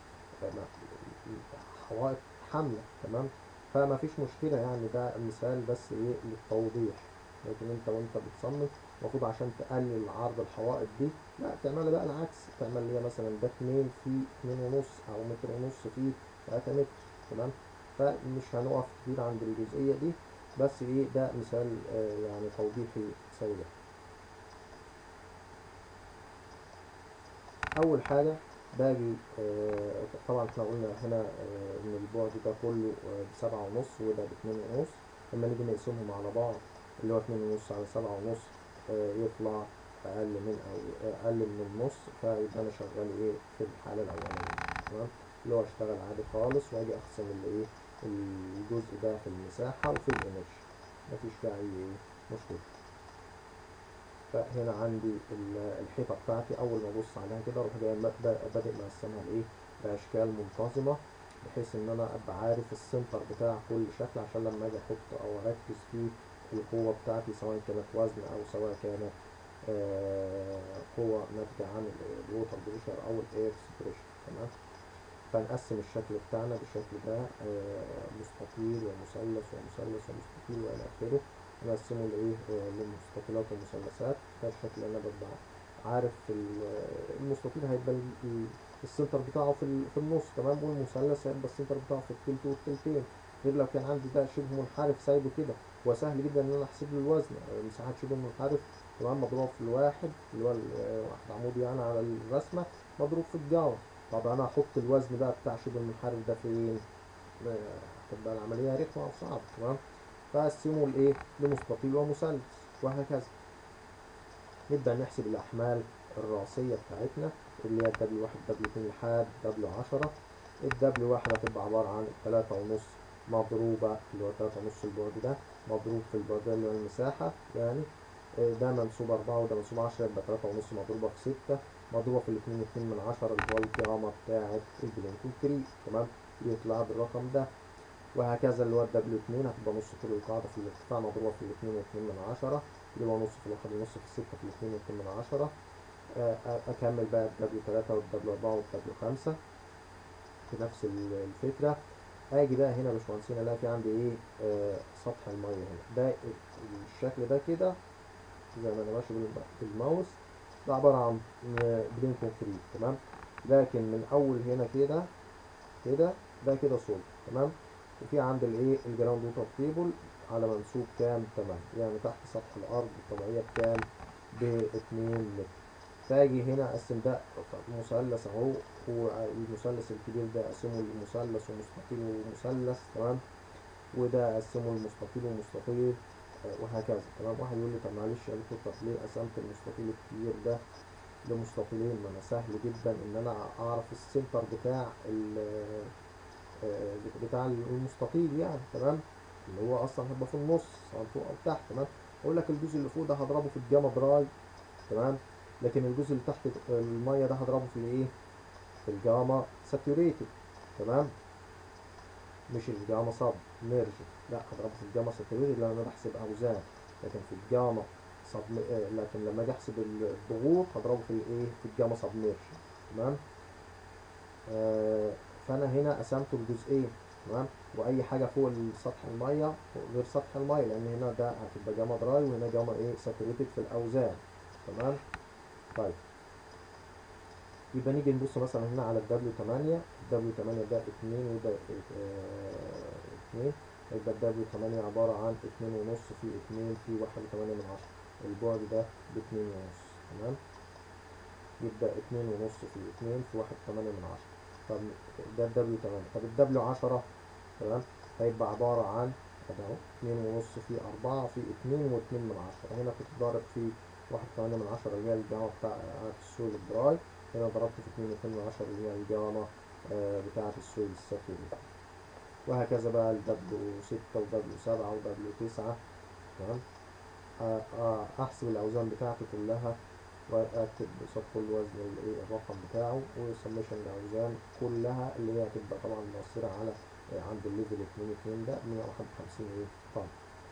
حوائط حاملة تمام فما فيش مشكلة يعني ده مثال بس ايه للتوضيح لكن انت وانت بتصمم المفروض عشان تقلل عرض الحوائط دي لا تعمل بقى العكس تعمل لي مثلا ده اتنين في اتنين ونص او متر ونص في تلاتة متر تمام فمش هنقف كتير عند الجزئية دي بس ايه ده مثال آه يعني توضيحي سريع اول حاجة باجي آه طبعا احنا قلنا هنا آه ان البعد ده كله آه بسبعة ونص وده باتنين ونص لما نيجي نقسمهم على بعض اللي هو اتنين ونص على سبعة ونص يطلع اقل من او اقل من النص فيبقى انا شغال ايه في الحالة الاولانية تمام اللي هو اشتغل عادي خالص واجي اقسم الايه الجزء ده في المساحة وفي الانرجي مفيش فيها اي ايه مشكلة فهنا عندي الحيطة بتاعتي أول ما أبص عليها كده أروح جاي بادئ مقسمها لإيه بأشكال منتظمة بحيث إن أنا أبقى عارف السنتر بتاع كل شكل عشان لما أجي أحط أو أركز في القوة بتاعتي سواء كانت وزن أو سواء كانت آه قوة ناتجة عن الووتر بريشر أو الإير بريشر تمام فنقسم الشكل بتاعنا بالشكل ده آه مستطيل ومثلث ومثلث ومستطيل وإلى آخره نقسمه لايه لمستطيلات ومثلثات ده الشكل اللي انا ببقى عارف المستطيل هيبقى السنتر بتاعه في في النص تمام والمثلث هيبقى السنتر بتاعه في التلت والتلتين غير لو كان عندي ده شبه منحرف سايبه كده وسهل جدا ان انا احسب له الوزن مساحات شبه منحرف تمام مضروب في الواحد اللي هو واحد عمود يعني على الرسمه مضروب في الجاوة طب انا احط الوزن بقى بتاع شبه المنحرف ده فين هتبقى العمليه رخمه وصعبه تمام فقسموا الايه لمستطيل ومثلث وهكذا نبدأ نحسب الأحمال الرأسية بتاعتنا اللي هي دبليو واحد دبليو اتنين لحد دبليو عشرة الدبليو واحد هتبقى عبارة عن تلاتة ونص مضروبة اللي هو تلاتة ونص البعد ده مضروب في البعد ده اللي هو المساحة يعني ده منسوب أربعة وده منسوب عشرة يبقى تلاتة ونص مضروبة في ستة مضروبة في الاتنين واتنين من عشرة اللي هو الجرامة بتاعت البلين كونكريت تمام يطلع بالرقم ده وهكذا اللي هو الدبليو 2 هتبقى نص طول القاعدة في الارتفاع مضروبة في الاتنين واتنين من عشرة اللي هو نص في الواحد ونص في الستة في الاتنين واتنين من عشرة أكمل بقى الدبليو 3 والدبليو 4 والدبليو 5 بنفس الفكرة أجي بقى هنا يا باشمهندسين ألاقي في عندي إيه آه سطح المية هنا ده الشكل ده كده زي ما أنا ماشي بالماوس ده عبارة عن بلين كونكريت تمام لكن من أول هنا كده كده ده كده صلب تمام وفي عند الايه الجراوند ووتر تيبل على منسوب كام 8 يعني تحت سطح الارض الطبيعيه بكام ب 2 متر فاجي هنا اقسم ده مثلث اهو والمثلث الكبير ده اقسمه لمثلث ومستطيل ومثلث تمام وده اقسمه لمستطيل ومستطيل وهكذا تمام واحد يقول لي طب معلش يا دكتور طب ليه قسمت المستطيل الكبير ده لمستطيلين ما انا سهل جدا ان انا اعرف السنتر بتاع بتاع المستطيل يعني تمام اللي هو اصلا هيبقى في النص سواء فوق او تحت تمام اقول لك الجزء اللي فوق ده هضربه في الجاما دراي تمام لكن الجزء اللي تحت الميه ده هضربه في الايه في الجاما ساتوريتد تمام مش الجاما صب ميرج لا هضربه في الجاما ساتوريتد لان انا بحسب اوزان لكن في الجاما صب لكن لما اجي احسب الضغوط هضربه في الايه في الجاما سب ميرج تمام آه فانا هنا قسمته لجزئين تمام واي حاجه فوق سطح الميه غير سطح الميه لان هنا ده هتبقى جاما دراي وهنا جاما ايه ساتوريتد في الاوزان تمام طيب يبقى نيجي نبص مثلا هنا على الدبليو 8 الدبليو 8 ده 2 وده 2 يبقى الدبليو 8 عباره عن 2 ونص في 2 في 1.8 من 10 البعد ده ب 2 ونص تمام يبقى 2 ونص في 2 في 1.8 من 10 طب ده الدبليو 8 طب الدبليو 10 تمام هيبقى عبارة عن اهو 2 ونص في 4 في 2 و2 من 10 هنا كنت ضارب في واحد تمانية من عشرة اللي هي الجاما بتاع السويل الدراي هنا ضربت في اتنين واتنين من عشرة اللي هي الجاما آه، بتاعة السويل الساتوري وهكذا بقى الدبليو ستة ودبليو سبعة ودبليو تسعة تمام آه، آه، أحسب الأوزان بتاعته كلها وأكتب قصاد كل وزن الإيه الرقم بتاعه وسميشن الأوزان كلها اللي هي هتبقى طبعا مؤثرة على آه، عند الليفل اتنين اتنين ده مية واحد وخمسين إيه طن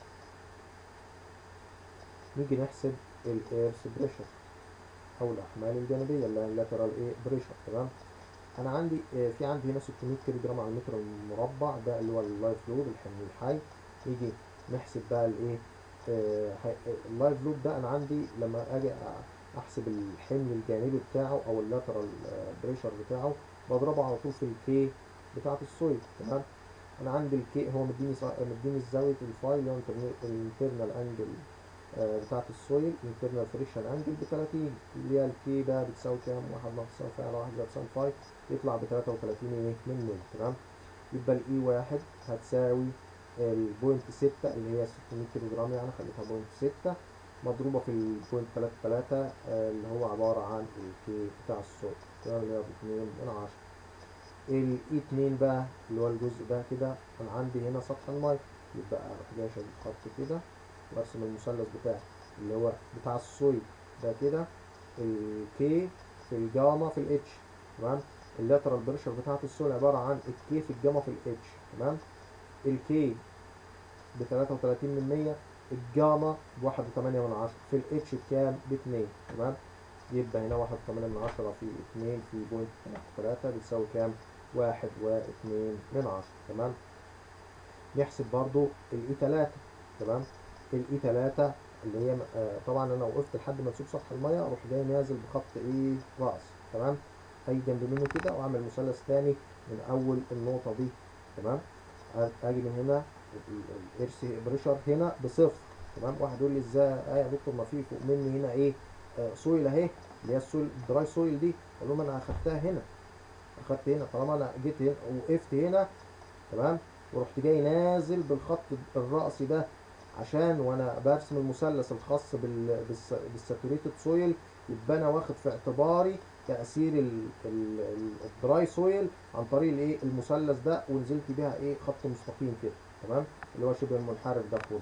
نيجي نحسب الايرث بريشر او الاحمال الجانبيه اللي هي اللاترال ايه بريشر تمام انا عندي آه، في عندي هنا 600 كيلو جرام على المتر المربع ده اللي هو اللايف لود الحمل الحي نيجي نحسب بقى الايه آه، هي- آه، اللايف لود ده انا عندي لما اجي أ- احسب الحمل الجانبي بتاعه او اللاترال بريشر بتاعه بضربه على طول في الكي بتاعه السويل تمام انا عندي الكي هو مديني صا- مديني زاويه الفاي اللي هو الانترنال انجل آه، بتاعة السويل internal friction angle ب 30 اللي هي الكي ده بتساوي كام؟ واحد ناقص تساوي فعلا واحد زائد ساين فاي يطلع ب 33 ايه من 100 تمام؟ يبقى الاي واحد هتساوي البوينت 6 اللي هي 600 كيلو جرام يعني خليتها بوينت 6 مضروبة في البوينت 33 اللي هو عبارة عن الكي بتاع السويل تمام اللي هي ب 2 من 10 الاي 2 بقى اللي هو الجزء ده كده انا عندي هنا سطح الماء يبقى اروح جاي شايل خط كده وارسم المثلث بتاعي اللي هو بتاع السويل ده كده الكي في الجاما في الاتش تمام اللاترال بريشر بتاعت السويل عبارة عن الكي في الجاما في الاتش تمام الكي ب 33 من 100 الجاما ب 1.8 من 10 في الاتش بكام؟ ب 2 تمام يبقى هنا 1.8 من 10 في 2 في بوينت 3 بتساوي كام؟ 1 و2 من 10 تمام نحسب برضو الاي 3 تمام الاي 3 اللي هي آه طبعا انا وقفت لحد منسوب سطح الميه اروح جاي نازل بخط ايه راس تمام اجي جنب منه كده واعمل مثلث تاني من اول النقطه دي تمام آ- اجي من هنا الارس بريشر هنا بصفر تمام واحد يقول لي ازاي اه يا دكتور ما في فوق مني هنا ايه آه سويل اهي اللي هي السويل الدراي سويل دي اقول لهم انا اخدتها هنا اخدت هنا طالما انا جيت هنا وقفت هنا تمام ورحت جاي نازل بالخط الرأسي ده عشان وانا برسم المثلث الخاص بال بالس- بالساتوريتد سويل يبقى انا واخد في اعتباري تأثير ال- ال- ال- الدراي سويل عن طريق الايه المثلث ده ونزلت بيها ايه خط مستقيم كده تمام اللي هو شبه المنحرف ده كله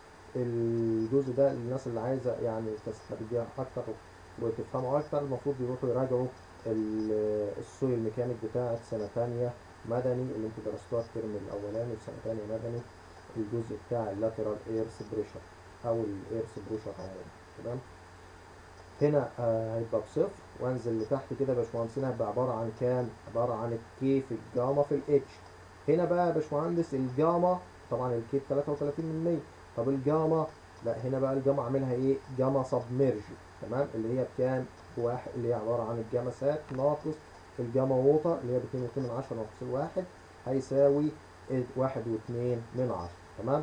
الجزء ده للناس اللي عايزه يعني تستفيد بيها اكتر وتفهموا اكتر المفروض يروحوا يراجعوا ال- السويل ميكانيك بتاعت سنه تانية مدني اللي انتوا درستوها الترم الاولاني في سنه تانية مدني الجزء بتاع اللاترال ايرس بريشر او الايرس بريشر عموما تمام هنا آه هيبقى بصفر وانزل لتحت كده يا باشمهندسين هيبقى عباره عن كام؟ عباره عن الكي في الجاما في الاتش هنا بقى يا باشمهندس الجاما طبعا الكي ب 33 من 100 طب الجاما لا هنا بقى الجاما عاملها ايه؟ جاما سبميرج تمام اللي هي بكام؟ بواحد اللي هي عباره عن الجاما سات ناقص الجاما ووتر اللي هي ب 2 من 10 ناقص الواحد هيساوي واحد واتنين من عشرة تمام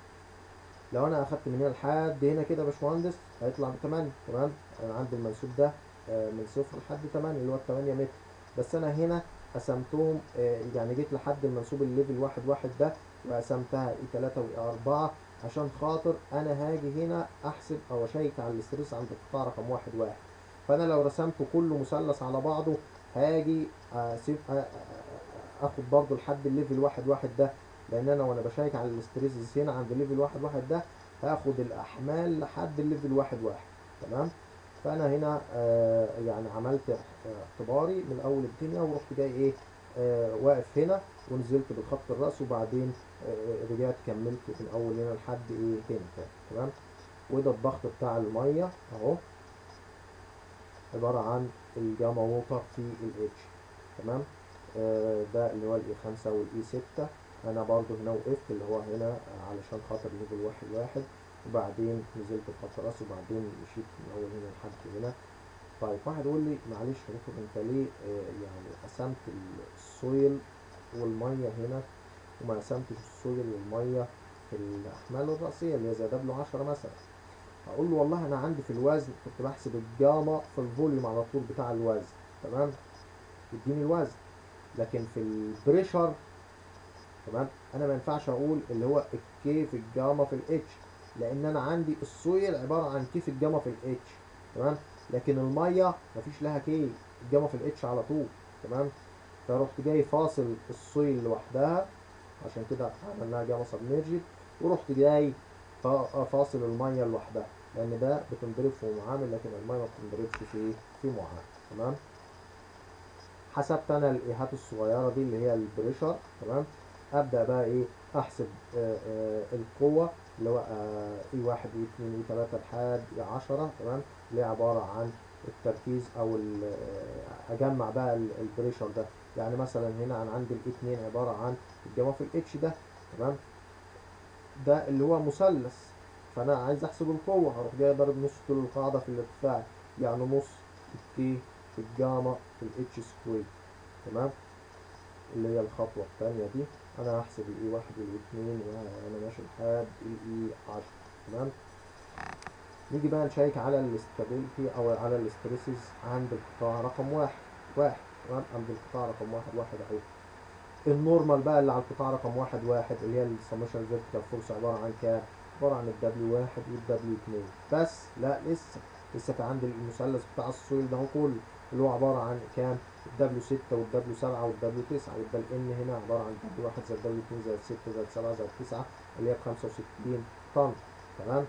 لو انا اخدت من هنا لحد هنا كده يا باشمهندس هيطلع بتمانية تمام انا عندي المنسوب ده آه، من صفر لحد تمانية اللي هو التمانية متر بس انا هنا قسمتهم آه، يعني جيت لحد المنسوب الليفل واحد واحد ده وقسمتها اي تلاتة واي اربعة عشان خاطر انا هاجي هنا احسب او اشيك على الاستريس عند القطاع رقم واحد واحد فانا لو رسمته كله مثلث على بعضه هاجي اسيب آه، آه، اخد برضو لحد الليفل واحد واحد ده لان انا وانا بشيك على الاستريسز هنا عند الليفل واحد واحد ده هاخد الاحمال لحد الليفل واحد واحد تمام فانا هنا آه يعني عملت آه، اختباري من اول الدنيا ورحت جاي ايه آه واقف هنا ونزلت بالخط الراس وبعدين آه رجعت كملت من اول هنا لحد ايه هنا تاني تمام وده الضغط بتاع الميه اهو عباره عن الجاما ووتر في الاتش تمام آه، ده اللي هو الاي 5 والاي 6 انا برضو هنا وقفت اللي هو هنا علشان خاطر ليفل واحد واحد وبعدين نزلت بخط راس وبعدين مشيت من اول هنا لحد هنا طيب واحد يقول لي معلش يا دكتور انت ليه آه، يعني قسمت السويل والميه هنا وما قسمتش السويل والميه في الاحمال الراسيه اللي هي زي دبليو 10 مثلا هقول له والله انا عندي في الوزن كنت بحسب الجاما في الفوليوم على طول بتاع الوزن تمام يديني الوزن لكن في البريشر تمام انا ما ينفعش اقول اللي هو الكي في الجاما في الاتش لان انا عندي السويل عباره عن كي في الجاما في الاتش تمام لكن الميه مفيش لها كي الجاما في الاتش على طول تمام فرحت جاي فاصل السويل لوحدها عشان كده عملناها جاما سبميرجد ورحت جاي فا- فاصل الميه لوحدها لان ده بتنضرب في معامل لكن الميه ما بتنضربش في في معامل تمام حسبت انا الايهات الصغيره دي اللي هي البريشر تمام ابدا بقى ايه احسب آه آه القوه اللي هو اي واحد واي اتنين واي تلاته لحد اي عشرة تمام اللي هي عباره عن التركيز او ال- آه، اجمع بقى ال- البريشر ده يعني مثلا هنا انا عندي الاي اتنين عباره عن الجمع في الاتش ده تمام ده اللي هو مثلث فانا عايز احسب القوه هروح جاي ضارب نص طول القاعده في الارتفاع يعني نص الكي في الجاما في الاتش سكوير تمام اللي هي الخطوه الثانيه دي انا هحسب الاي واحد والاي اتنين وانا ماشي لحد الاي 10 تمام نيجي بقى نشيك على الاستابيليتي او على الاستريسز عند القطاع رقم واحد واحد تمام عند القطاع رقم واحد واحد اهو النورمال بقى اللي على القطاع رقم واحد واحد اللي هي السمشن فيرتيكال فورس عبارة عن كام؟ عبارة عن الدبليو واحد والدبليو اتنين بس لا لسه لسه في عندي المثلث بتاع السويل ده هو كله اللي هو عبارة عن كام؟ الدبليو ستة والدبليو سبعة والدبليو تسعة يبقى الان هنا عبارة عن دبليو واحد زائد دبليو اتنين زائد ستة زائد سبعة زائد تسعة اللي هي بخمسة وستين طن تمام؟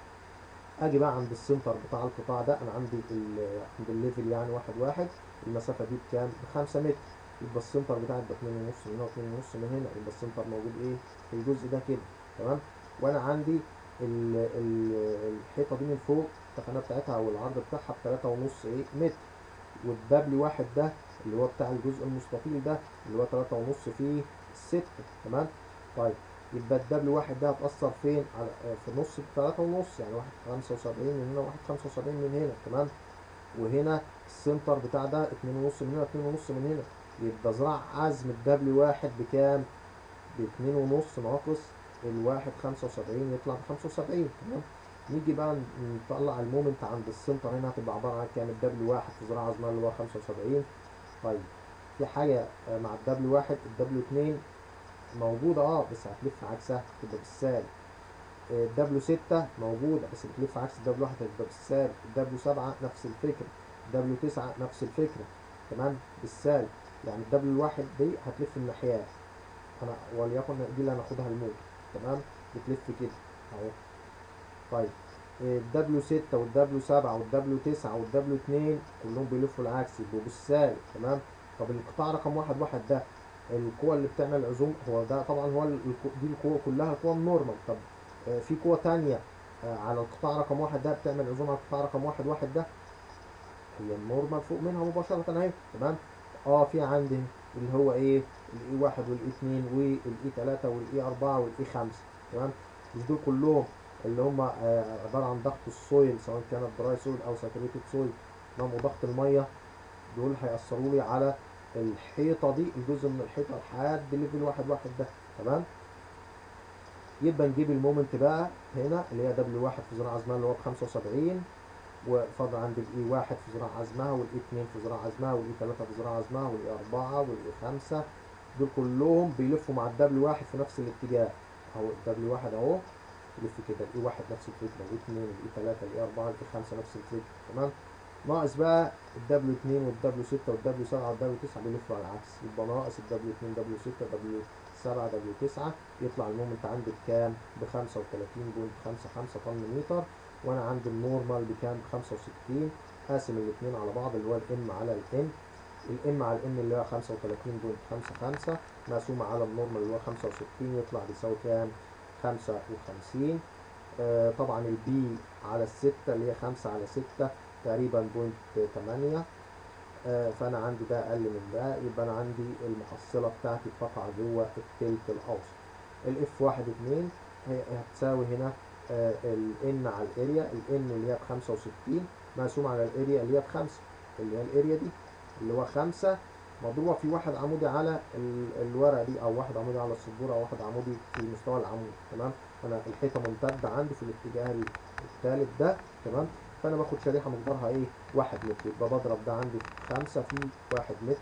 اجي بقى عند السنتر بتاع القطاع ده انا عندي ال- عند الليفل يعني واحد واحد المسافة دي بكام؟ بخمسة متر يبقى السنتر بتاعي يبقى اتنين ونص من هنا واتنين ونص من هنا يبقى السنتر موجود ايه؟ في الجزء ده كده تمام؟ وانا عندي ال ال الحيطة دي من فوق التخانة بتاعتها او العرض بتاعها بتلاتة ونص ايه؟ متر والدبليو واحد ده اللي هو بتاع الجزء المستطيل ده اللي هو تلاتة ونص فيه ستة تمام؟ طيب يبقى الدبليو واحد ده هتأثر فين؟ على آه، في نص التلاتة ونص يعني واحد خمسة وسبعين من هنا واحد خمسة وسبعين من هنا تمام؟ وهنا السنتر بتاع ده اتنين ونص من هنا اتنين ونص من هنا يبقى ذراع عزم الدبليو واحد بكام؟ باتنين ونص ناقص الواحد خمسة وسبعين يطلع بخمسة وسبعين تمام؟ نيجي بقى نطلع المومنت عند السنتر هنا هتبقى عبارة عن كام الدبليو واحد في ذراع عزمها اللي هو خمسة وسبعين طيب في حاجة آه، مع الدبليو واحد الدبليو اتنين موجودة اه بس هتلف عكسها تبقى بالسالب الدبليو ستة موجودة بس بتلف عكس الدبليو واحد هتبقى بالسالب الدبليو سبعة نفس الفكرة الدبليو تسعة نفس الفكرة تمام بالسالب يعني الدبليو الواحد دي هتلف الناحيات انا وليكن دي اللي هناخدها الموت تمام بتلف كده اهو طيب الدبليو ستة والدبليو سبعة والدبليو تسعة والدبليو اتنين كلهم بيلفوا العكس يبقوا بالسالب تمام طب القطاع رقم واحد واحد ده القوة اللي بتعمل عزوم هو ده طبعا هو القو- دي القوة كلها القوة النورمال طب آه، في قوة تانية آه، على القطاع رقم واحد ده بتعمل عزوم على القطاع رقم واحد واحد ده هي النورمال فوق منها مباشرة اهي تمام اه في عندي اللي هو ايه الاي واحد والاي اتنين والاي تلاتة والاي اربعة والاي خمسة تمام مش دول كلهم اللي هم آه، عبارة عن ضغط السويل سواء كانت دراي سويل او ساتوريتد سويل تمام وضغط المية دول هيأثروا لي على الحيطة دي الجزء من الحيطة لحد ليفل واحد واحد ده تمام يبقى نجيب المومنت بقى هنا اللي هي دبليو واحد في ذراع عزمها اللي هو بخمسة وسبعين وفضل عند الاي واحد في ذراع عزمها والاي اتنين في ذراع عزمها والاي تلاتة في ذراع عزمها والاي اربعة والاي خمسة دول كلهم بيلفوا مع الدبليو واحد في نفس الاتجاه اهو الدبليو واحد اهو يلف كده الاي واحد نفس الفكرة الاي اتنين الاي تلاتة الاي اربعة الاي خمسة نفس الفكرة تمام ناقص بقى الدبليو اتنين والدبليو ستة والدبليو سبعة والدبليو تسعة بيلفوا على العكس يبقى ناقص الدبليو اتنين دبليو ستة دبليو سبعة دبليو تسعة يطلع المومنت عندي بكام؟ بخمسة وتلاتين بوينت خمسة خمسة طن متر وأنا عندي النورمال بكام؟ بخمسة وستين قاسم الاتنين على بعض اللي هو الام على الان الام على الان اللي هو خمسة وتلاتين بوينت خمسة خمسة مقسومة على النورمال اللي هو خمسة وستين يطلع بيساوي كام؟ خمسة وخمسين آه طبعا البي على الستة اللي هي خمسة على ستة تقريبا بوينت تمانية آه، فانا عندي ده اقل من ده يبقى انا عندي المحصله بتاعتي بتقع جوه التلت الاوسط الاف واحد اتنين هي هتساوي هنا الان على الاريا الان اللي هي ب 65 مقسوم على الاريا اللي هي بخمسة اللي هي الاريا دي اللي هو خمسة مضروبة في واحد عمودي على ال- الورقة دي أو واحد عمودي على السبورة أو واحد عمودي في مستوى العمود تمام أنا الحيطة ممتدة عندي في الاتجاه الثالث ده تمام فأنا باخد شريحة مقدارها إيه واحد متر يبقى بضرب ده عندي في خمسة في واحد متر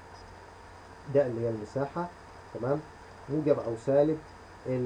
ده اللي هي المساحة تمام موجب أو سالب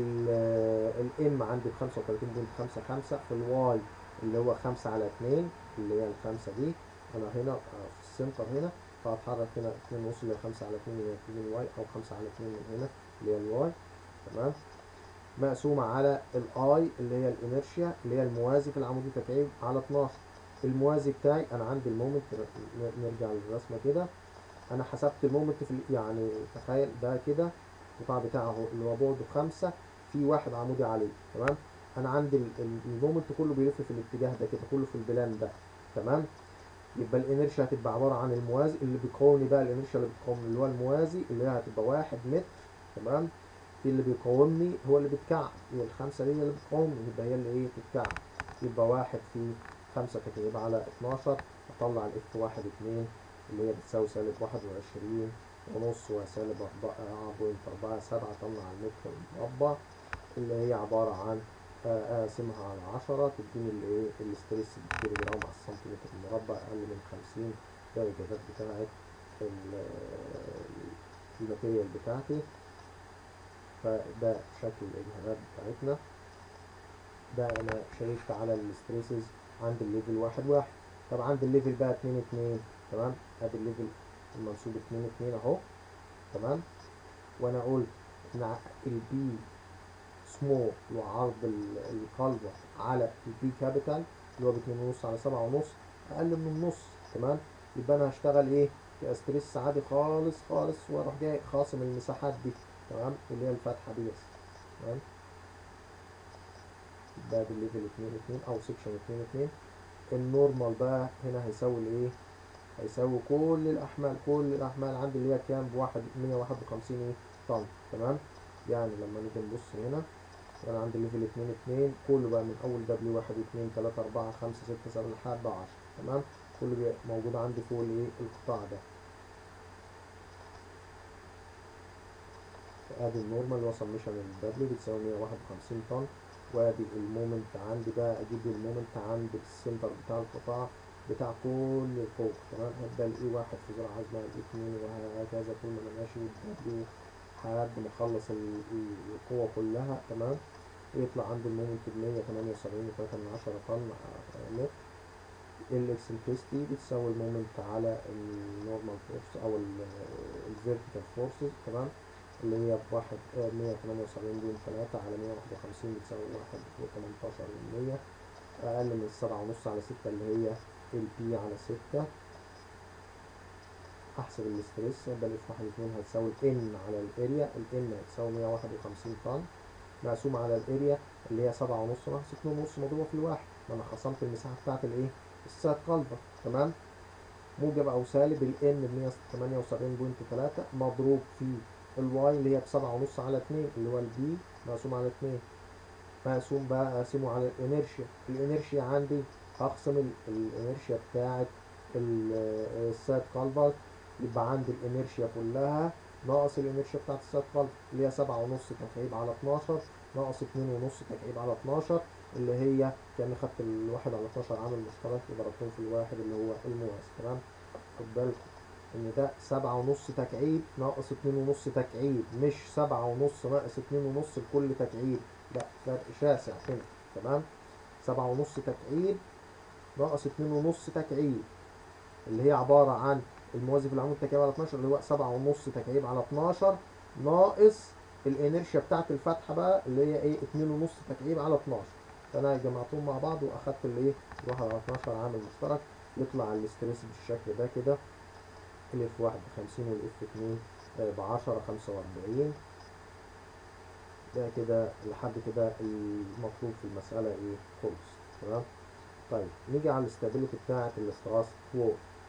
الام عندي ب 35.55 في الواي اللي هو 5 على 2 اللي هي الخمسة دي انا هنا آه، في السنتر هنا فهتحرك هنا اتنين ونص اللي هي خمسة على اتنين اللي هي اتنين واي او خمسة على اتنين من هنا اللي هي الواي تمام مقسومة على الاي اللي هي الانرشيا اللي هي الموازي في العمود التكعيب على 12 الموازي بتاعي انا عندي المومنت ن- نرجع للرسمة كده انا حسبت المومنت في ال- يعني تخيل ده كده القطاع بتاعه اللي هو بعده خمسة في واحد عمودي عليه تمام انا عندي ال- ال- المومنت كله بيلف في الاتجاه ده كده كله في البلان ده تمام يبقى الانرشيا هتبقى عبارة عن الموازي اللي بيقاومني بقى الانرشيا اللي بتقاومني اللي هو الموازي اللي هي هتبقى واحد متر تمام اللي بيقاومني هو اللي بيتكعب هي الخمسة دي اللي بتقاومني يبقى هي اللي ايه بتتكعب يبقى واحد في خمسة تكعيب على اتناشر اطلع الاف واحد اتنين اللي هي بتساوي سالب واحد وعشرين ونص وسالب أربعة بوينت أربعة سبعة طن على المتر المربع اللي هي عبارة عن آه، أقسمها على عشرة تديني الإيه الستريس بالكيلو جرام على السنتيمتر المربع أقل من خمسين ده الإجابات بتاعت ال- الماتيريال بتاعتي فده شكل الإجابات بتاعتنا ده أنا شيكت على الستريسز عند الليفل واحد واحد طب عند الليفل بقى اتنين اتنين تمام ادي الليفل المنسوب اتنين اتنين اهو تمام وانا قلت ان ع- البي سمول اللي هو عرض ال- القلبة على البي كابيتال اللي هو باتنين ونص على سبعة ونص اقل من النص تمام يبقى انا هشتغل ايه كاستريس عادي خالص خالص واروح جاي خاصم المساحات دي تمام اللي هي الفتحة دي بس تمام يبقى دي الليفل اتنين اتنين او سيكشن اتنين اتنين النورمال بقى هنا هيساوي الايه هيساوي كل الاحمال كل الاحمال عندي اللي هي كام بواحد مية واحد وخمسين ايه طن تمام يعني لما نيجي نبص هنا انا عندي ليفل اتنين اتنين كله بقى من اول دبليو واحد اتنين تلاتة اربعة خمسة ستة سبعة لحد عشرة تمام كله بيبقى موجود عندي فوق الايه القطاع ده ادي النورمال اللي هو سميشن الدبليو بتساوي مية واحد وخمسين طن وادي المومنت عندي بقى اجيب المومنت عند السنتر بتاع القطاع بتاع كل فوق تمام هبدا الاي واحد في زرع عزمة الاي اتنين وهكذا طول ما انا ماشي والدبليو لحد ما اخلص ال- ال- القوة كلها تمام يطلع عندي المومنت بمية تمانية وسبعين وتلاتة من عشرة طن آه، متر الاكسنتريستي بتساوي المومنت على النورمال فورس او الفيرتيكال فورسز تمام اللي هي بواحد مية تمانية وسبعين بوينت تلاتة على مية واحد وخمسين بتساوي واحد وتمنتاشر من مية أقل من السبعة ونص على ستة اللي هي البي على ستة أحسب الاستريس يبقى الاف واحد اتنين هتساوي الان على الاريا الان هتساوي مية واحد وخمسين طن مقسوم على الاريا اللي هي سبعة ونص ناقص اتنين ونص مضروبة في الواحد ما أنا خصمت المساحة بتاعت الإيه؟ السات قلبة تمام موجب أو سالب الان بمية تمانية وسبعين بوينت تلاتة مضروب في الواي اللي هي بسبعة ونص على اتنين اللي هو البي مقسوم على اتنين مقسوم بقى اقسمه على الانرشيا الانرشيا عندي هقسم ال- الانرشيا بتاعت ال- السات كالفرت يبقى عندي الانرشيا كلها ناقص الانرشيا بتاعت السات كالفرت اللي هي سبعة ونص تكعيب على اتناشر ناقص اتنين ونص تكعيب على اتناشر اللي هي كأني خدت الواحد على اتناشر عامل مشترك وضربتهم في الواحد اللي هو الموازي تمام خد بالكم ان ده سبعة ونص تكعيب ناقص اتنين ونص تكعيب مش سبعة ونص ناقص اتنين ونص لكل تكعيب لا فرق شاسع هنا تمام سبعة ونص تكعيب ناقص اتنين ونص تكعيب اللي هي عبارة عن الموازي في العمود تكعيب على 12 اللي هو سبعة ونص تكعيب على 12 ناقص الانرشيا بتاعت الفتحة بقى اللي هي ايه اتنين ونص تكعيب على 12 فانا جمعتهم مع بعض واخدت الايه الواحد على 12 عامل مشترك يطلع الاستريس بالشكل ده كده الاف واحد بخمسين والاف اتنين بعشرة خمسة واربعين ده كده لحد كده المطلوب في المسألة ايه خلص تمام طيب نيجي على الاستابيليتي بتاعة الاستراس وول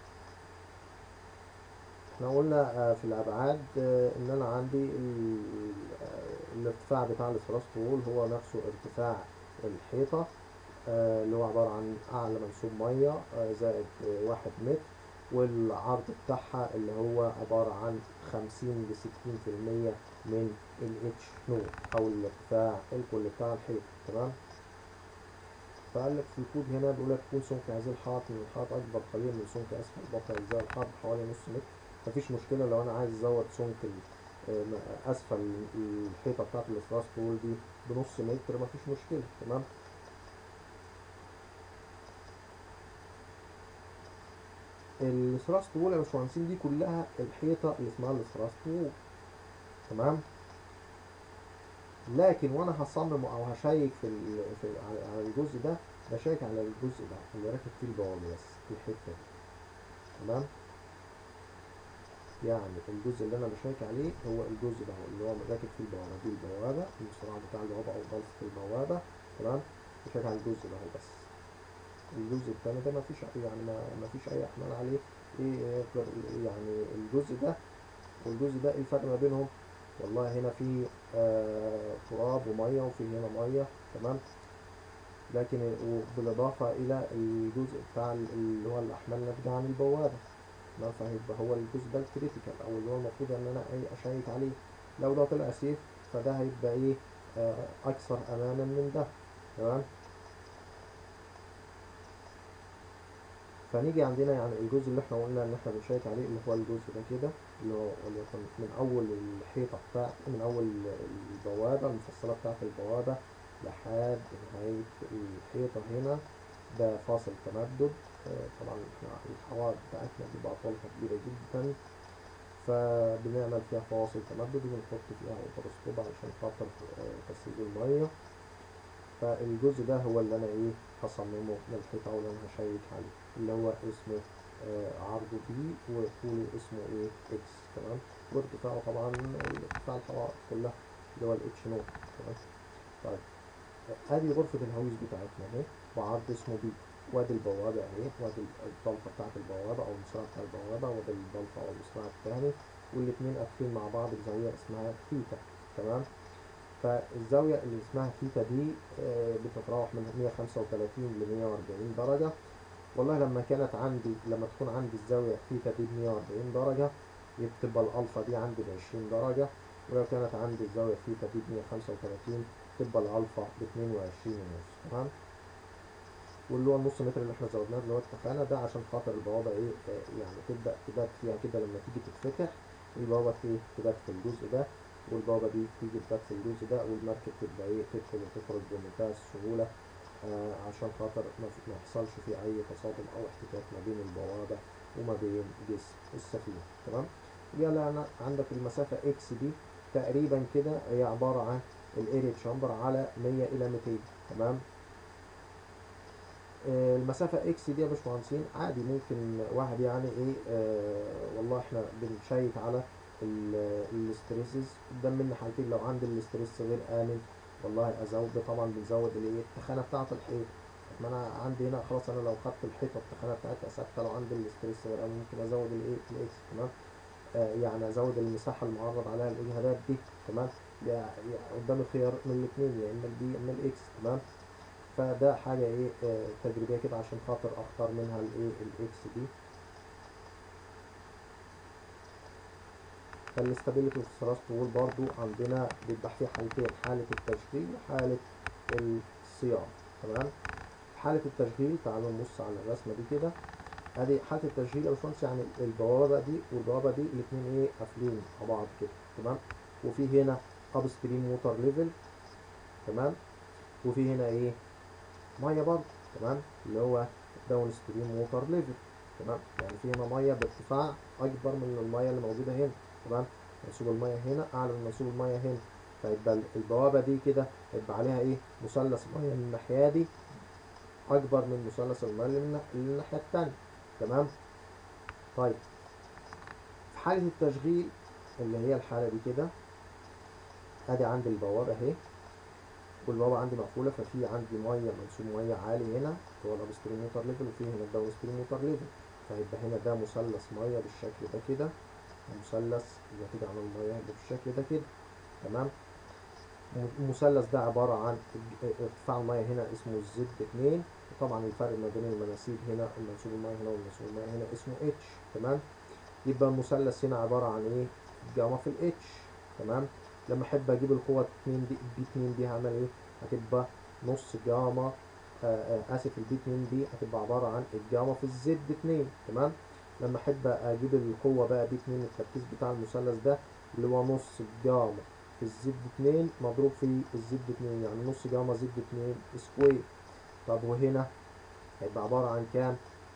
احنا قلنا آه، في الابعاد آه، ان انا عندي ال- آه، الارتفاع بتاع الاستراس وول هو نفسه ارتفاع الحيطة آه، اللي هو عبارة عن اعلى منسوب مية آه، زائد آه، واحد متر والعرض بتاعها اللي هو عبارة عن خمسين لستين في المية من ال H نود أو الارتفاع الكلي بتاع الحيط تمام فقال لك في الكود هنا بيقول لك يكون سمك هذه الحائط من الحائط أكبر قليلا من سمك أسفل بقى أجزاء الحائط بحوالي نص متر مفيش مشكلة لو أنا عايز أزود سمك ال- آه، أسفل الحيطة بتاعت الاستراس طول دي بنص متر مفيش مشكلة تمام الثراست وول يا باشمهندسين دي كلها الحيطه اللي اسمها الثراست وول تمام لكن وانا هصمم او هشيك في, ال... في على على الجزء ده بشيك على الجزء ده اللي راكب فيه البوابه بس في الحته دي تمام يعني الجزء اللي انا بشيك عليه هو الجزء ده اللي هو راكب فيه البوابه دي البوابه المصراع بتاع البوابه او ضلفه البوابه تمام بشيك على الجزء ده هو بس الجزء التاني ده مفيش يعني ما مفيش اي احمال عليه ايه غير يعني الجزء ده والجزء ده ايه الفرق ما بينهم والله هنا في آه تراب وميه وفي هنا ميه تمام لكن وبالاضافه الى الجزء بتاع ال- اللي هو الاحمال الناتجه عن البوابه تمام فهيبقى هو الجزء ده الكريتيكال او اللي هو المفروض ان انا ايه اشيك عليه لو ده طلع سيف فده هيبقى ايه آه اكثر امانا من ده تمام فنيجي عندنا يعني الجزء اللي احنا قلنا ان احنا بنشيك عليه اللي هو الجزء ده كده اللي هو وليكن من اول الحيطه بتاع من اول البوابه المفصله بتاعت البوابه لحد نهايه الحيطه هنا ده فاصل تمدد آه، طبعا احنا الحوائط بتاعتنا بتبقى اطوالها كبيره جدا فبنعمل فيها فواصل تمدد وبنحط فيها اوتروسكوب علشان خاطر آه، تسريب الميه فالجزء ده هو اللي انا ايه هصممه من الحيطه او اللي انا هشيك عليه اللي هو اسمه آه عرضه بي وطوله اسمه ايه اكس تمام وارتفاعه طبعا ارتفاع الحوائط كلها اللي هو الاتش نوت تمام طيب ادي غرفة الهويس بتاعتنا اهي وعرض اسمه بي وادي البوابة اهي وادي الضلفة بتاعت البوابة او المصراع بتاع البوابة وادي الضلفة او المصراع التاني والاتنين قافلين مع بعض بزاوية اسمها ثيتا تمام فالزاوية اللي اسمها ثيتا دي آه، بتتراوح من 135 ل 140 درجة والله لما كانت عندي لما تكون عندي الزاوية ثيتا دي ب 140 درجة بتبقى الألفا دي عندي ب 20 درجة ولو كانت عندي الزاوية ثيتا دي ب 135 تبقى الألفا ب 22 ونص تمام واللي هو النص متر اللي احنا زودناه اللي هو اتفقنا ده عشان خاطر البوابة ايه آه، يعني تبدأ تبات فيها كده لما تيجي تتفتح البوابة ايه تبات في الجزء ده والبوابة دي تيجي تبات في الجزء ده والمركب تبقى ايه تدخل وتخرج بمنتهى السهولة آه عشان خاطر ما ما يحصلش فيه أي تصادم أو احتكاك ما بين البوابة وما بين جسم السفينة تمام يلا أنا عندك المسافة اكس دي تقريبا كده هي عبارة عن الايري تشامبر على 100 إلى 200 تمام آه، المسافة اكس دي يا باشمهندسين عادي ممكن واحد يعني ايه آه والله احنا بنشيك على الاستريسز قدام مني حالتين لو عندي الاستريس غير آمن والله ازود طبعا بنزود الايه التخانة بتاعة الحيط ما انا عندي هنا خلاص انا لو خدت الحيطة التخانة بتاعتها ثابتة لو عندي الاستريس غير آمن ممكن ازود الايه الاكس تمام آه يعني ازود المساحة المعرض عليها الاجهادات دي تمام يعني يعني قدامي خيار من الاثنين يا اما البي يا اما الاكس تمام فده حاجة ايه آه تجريبية كده عشان خاطر اختار منها الايه الاكس دي فالاستابيليتي اوف ثراست وول برضو عندنا بيبقى فيه حالتين حالة التشغيل وحالة الصيانة تمام حالة التشغيل تعالوا نبص على الرسمة دي كده ادي حالة التشغيل يا باشمهندس يعني البوابة دي والبوابة دي الاتنين ايه قافلين مع بعض كده تمام وفي هنا اب ستريم ووتر ليفل تمام وفي هنا ايه ميه برضه تمام اللي هو داون ستريم ووتر ليفل تمام يعني في هنا ميه بارتفاع اكبر من الميه اللي موجوده هنا تمام منسوب الميه هنا اعلى من منسوب الميه هنا فيبقى البوابه دي كده هيبقى عليها ايه مثلث ميه من الناحيه دي اكبر من مثلث الميه اللي من الناح- اللي الناحيه التانيه تمام طيب في حاله التشغيل اللي هي الحاله دي كده ادي عندي البوابه اهي والبوابه عندي مقفوله ففي عندي ميه منسوب ميه عالي هنا اللي هو الابستريم ووتر ليفل وفي هنا الداون ستريم ووتر ليفل فيبقى هنا ده مثلث ميه بالشكل ده كده مثلث ناتج عن الميه اللي بالشكل ده كده تمام المثلث ده عبارة عن ارتفاع المية هنا اسمه الزد اتنين وطبعا الفرق ما بين المناسيب هنا المنسوب المية هنا والمنسوب المية هنا اسمه اتش تمام يبقى المثلث هنا عبارة عن ايه جاما في الاتش تمام لما احب اجيب القوة اتنين دي البي اتنين دي هعمل ايه هتبقى نص جاما آه آه اسف البي اتنين دي هتبقى عبارة عن الجاما في الزد اتنين تمام لما احب اجيب القوة بقى بي اتنين التركيز بتاع المثلث ده اللي هو نص جاما في الزد اتنين مضروب في الزد اتنين يعني نص جاما زد اتنين سكوير طب وهنا هيبقى عبارة عن كام؟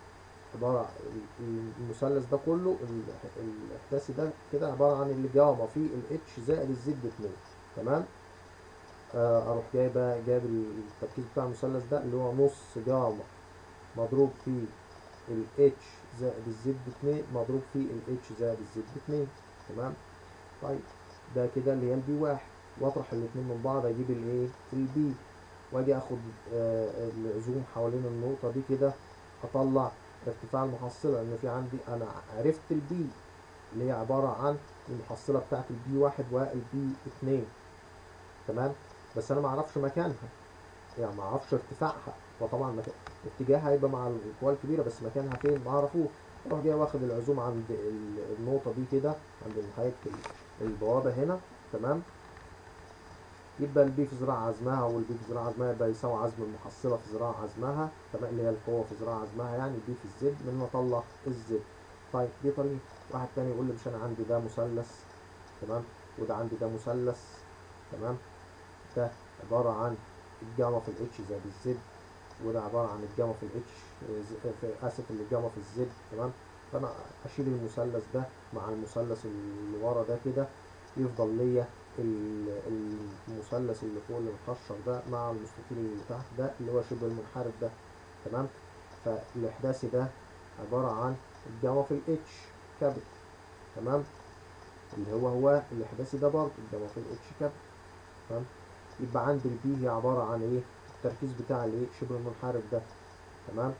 عبارة ال- المثلث ده كله ال- الإحداثي ده كده عبارة عن الجاما في الاتش زائد الزد اتنين تمام آه، أروح جاي بقى جايب التركيز بتاع المثلث ده اللي هو نص جاما مضروب في ال H زائد الزد اتنين مضروب في ال H زائد الزد اتنين تمام طيب ده كده اللي هي البي واحد واطرح الاتنين من بعض اجيب الايه البي واجي اخد آه العزوم حوالين النقطة دي كده اطلع ارتفاع المحصلة لان في عندي انا عرفت البي اللي هي عبارة عن المحصلة بتاعت البي واحد والبي اتنين تمام بس انا معرفش مكانها يعني معرفش ارتفاعها وطبعا مكان اتجاهها هيبقى مع القوى الكبيرة بس مكانها فين معرفوش اروح جاي واخد العزوم عند ال- النقطة دي كده عند نهاية ال- البوابة هنا تمام يبقى البي في ذراع عزمها والبي في ذراع عزمها يبقى يساوي عزم المحصلة في ذراع عزمها تمام اللي هي القوة في ذراع عزمها يعني البي في الزد من نطلع الزد طيب دي طريقة واحد تاني يقول لي مش انا عندي ده مثلث تمام وده عندي ده مثلث تمام ده عبارة عن الجاما في الاتش زائد الزد وده عبارة عن الجاما في الاتش في اسف اللي الجاما في الزد تمام فانا اشيل المثلث ده مع المثلث اللي ورا ده كده يفضل ليا ال- المثلث اللي فوق اللي مكشر ده مع المستطيل اللي تحت ده اللي هو شبه المنحرف ده تمام فالاحداثي ده عبارة عن الجاما في الاتش كابت تمام اللي هو هو الاحداثي ده برضه الجاما في الاتش كابت تمام يبقى عندي البي هي عبارة عن ايه التركيز بتاع الايه شبه المنحرف ده تمام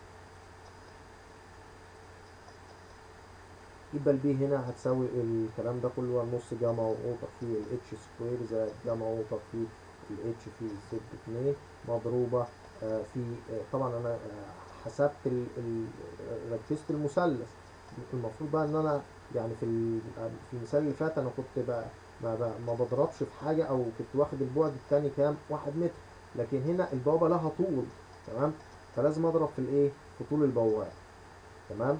يبقى البي هنا هتساوي الكلام ده كله نص جاما اوتر في الاتش سكوير زائد جاما اوتر في الاتش في الزد اتنين مضروبة آه، في آه، طبعا انا آه، حسبت ال- ال- ركزت المثلث المفروض بقى ان انا يعني في ال- في المثال اللي فات انا كنت بقى ما, ب- ما بضربش في حاجة او كنت واخد البعد التاني كام واحد متر لكن هنا البوابة لها طول تمام فلازم اضرب في الايه في طول البوابة تمام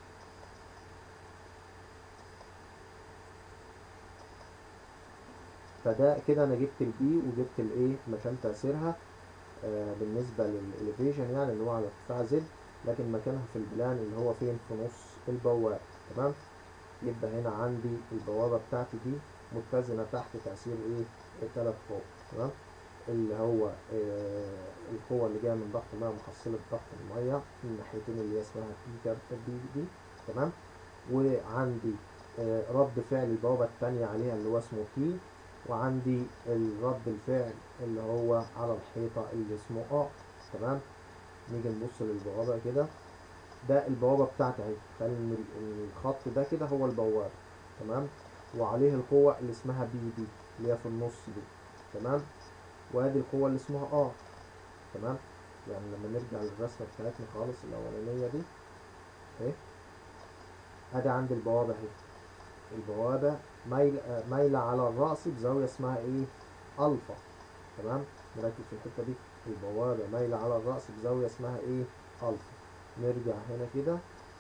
فده كده انا جبت البي وجبت الايه مكان تأثيرها آه بالنسبة للإليفيشن يعني اللي هو على ارتفاع زد لكن مكانها في البلان اللي هو فين في نص البوابة تمام يبقى هنا عندي البوابة بتاعتي دي متزنة تحت تأثير ايه التلات قوى تمام اللي هو آه القوة اللي جاية من ضغط المياه محصلة ضغط المياه من الناحيتين اللي هي اسمها بي كاب بي دي تمام وعندي آه رد فعل البوابة التانية عليها اللي هو اسمه تي وعندي الرد الفعل اللي هو على الحيطة اللي اسمه اه تمام نيجي نبص للبوابة كده ده البوابة بتاعتي اهي خلي ان ال- إن الخط ده كده هو البوابة تمام وعليه القوة اللي اسمها بي دي اللي هي في النص دي تمام وادي القوة اللي اسمها ار تمام يعني لما نرجع للرسمة بتاعتنا خالص الأولانية دي اهي ادي عندي البوابة اهي البوابة مايل آه، مايلة على الرأس بزاوية اسمها ايه ألفا تمام نركز في الحتة دي البوابة مايلة على الرأس بزاوية اسمها ايه ألفا نرجع هنا كده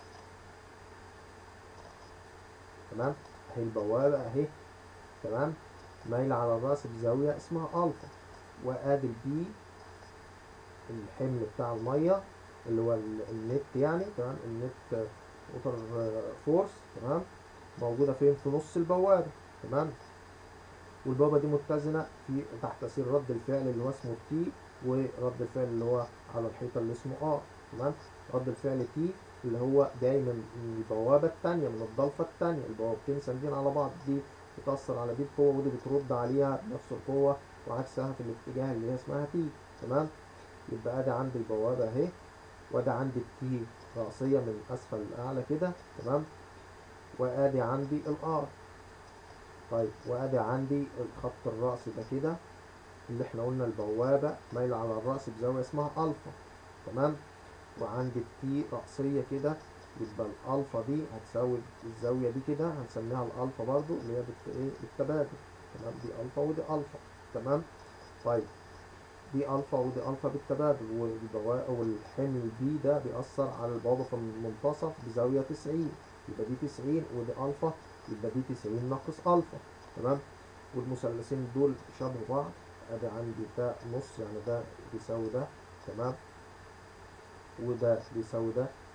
تمام اهي البوابة اهي تمام مايلة على الرأس بزاوية اسمها ألفا وادي البي الحمل بتاع المية اللي هو ال- النت يعني تمام النت ووتر فورس تمام موجودة فين في نص البوابة تمام والبوابة دي متزنة في تحت تأثير رد الفعل اللي هو اسمه تي ورد الفعل اللي هو على الحيطة اللي اسمه ار تمام رد الفعل تي اللي هو جاي من من البوابة التانية من الضلفة التانية البوابتين ساندين على بعض دي بتأثر على دي بقوة ودي بترد عليها بنفس القوة وعكسها في الاتجاه اللي هي اسمها تي تمام يبقى ادي عندي البوابة اهي وادي عندي التي رأسية من أسفل لأعلى كده تمام وادي عندي الار طيب وادي عندي الخط الرأسي ده كده اللي احنا قلنا البوابة مايلة على الرأس بزاوية اسمها ألفا تمام وعندي التي رأسية كده يبقى الألفا دي هتساوي الزاوية دي كده هنسميها الألفا برضو اللي هي بت ايه بالتبادل تمام دي ألفا ودي ألفا تمام طيب دي ألفا ودي ألفا بالتبادل والبوا- والحمل بي ده بيأثر على البوابة في المنتصف بزاوية تسعين يبقى دي تسعين ودي ألفا يبقى دي تسعين ناقص ألفا تمام والمثلثين دول شبه بعض ادي عندي ده نص يعني ده بيساوي ده تمام وده بيساوي ده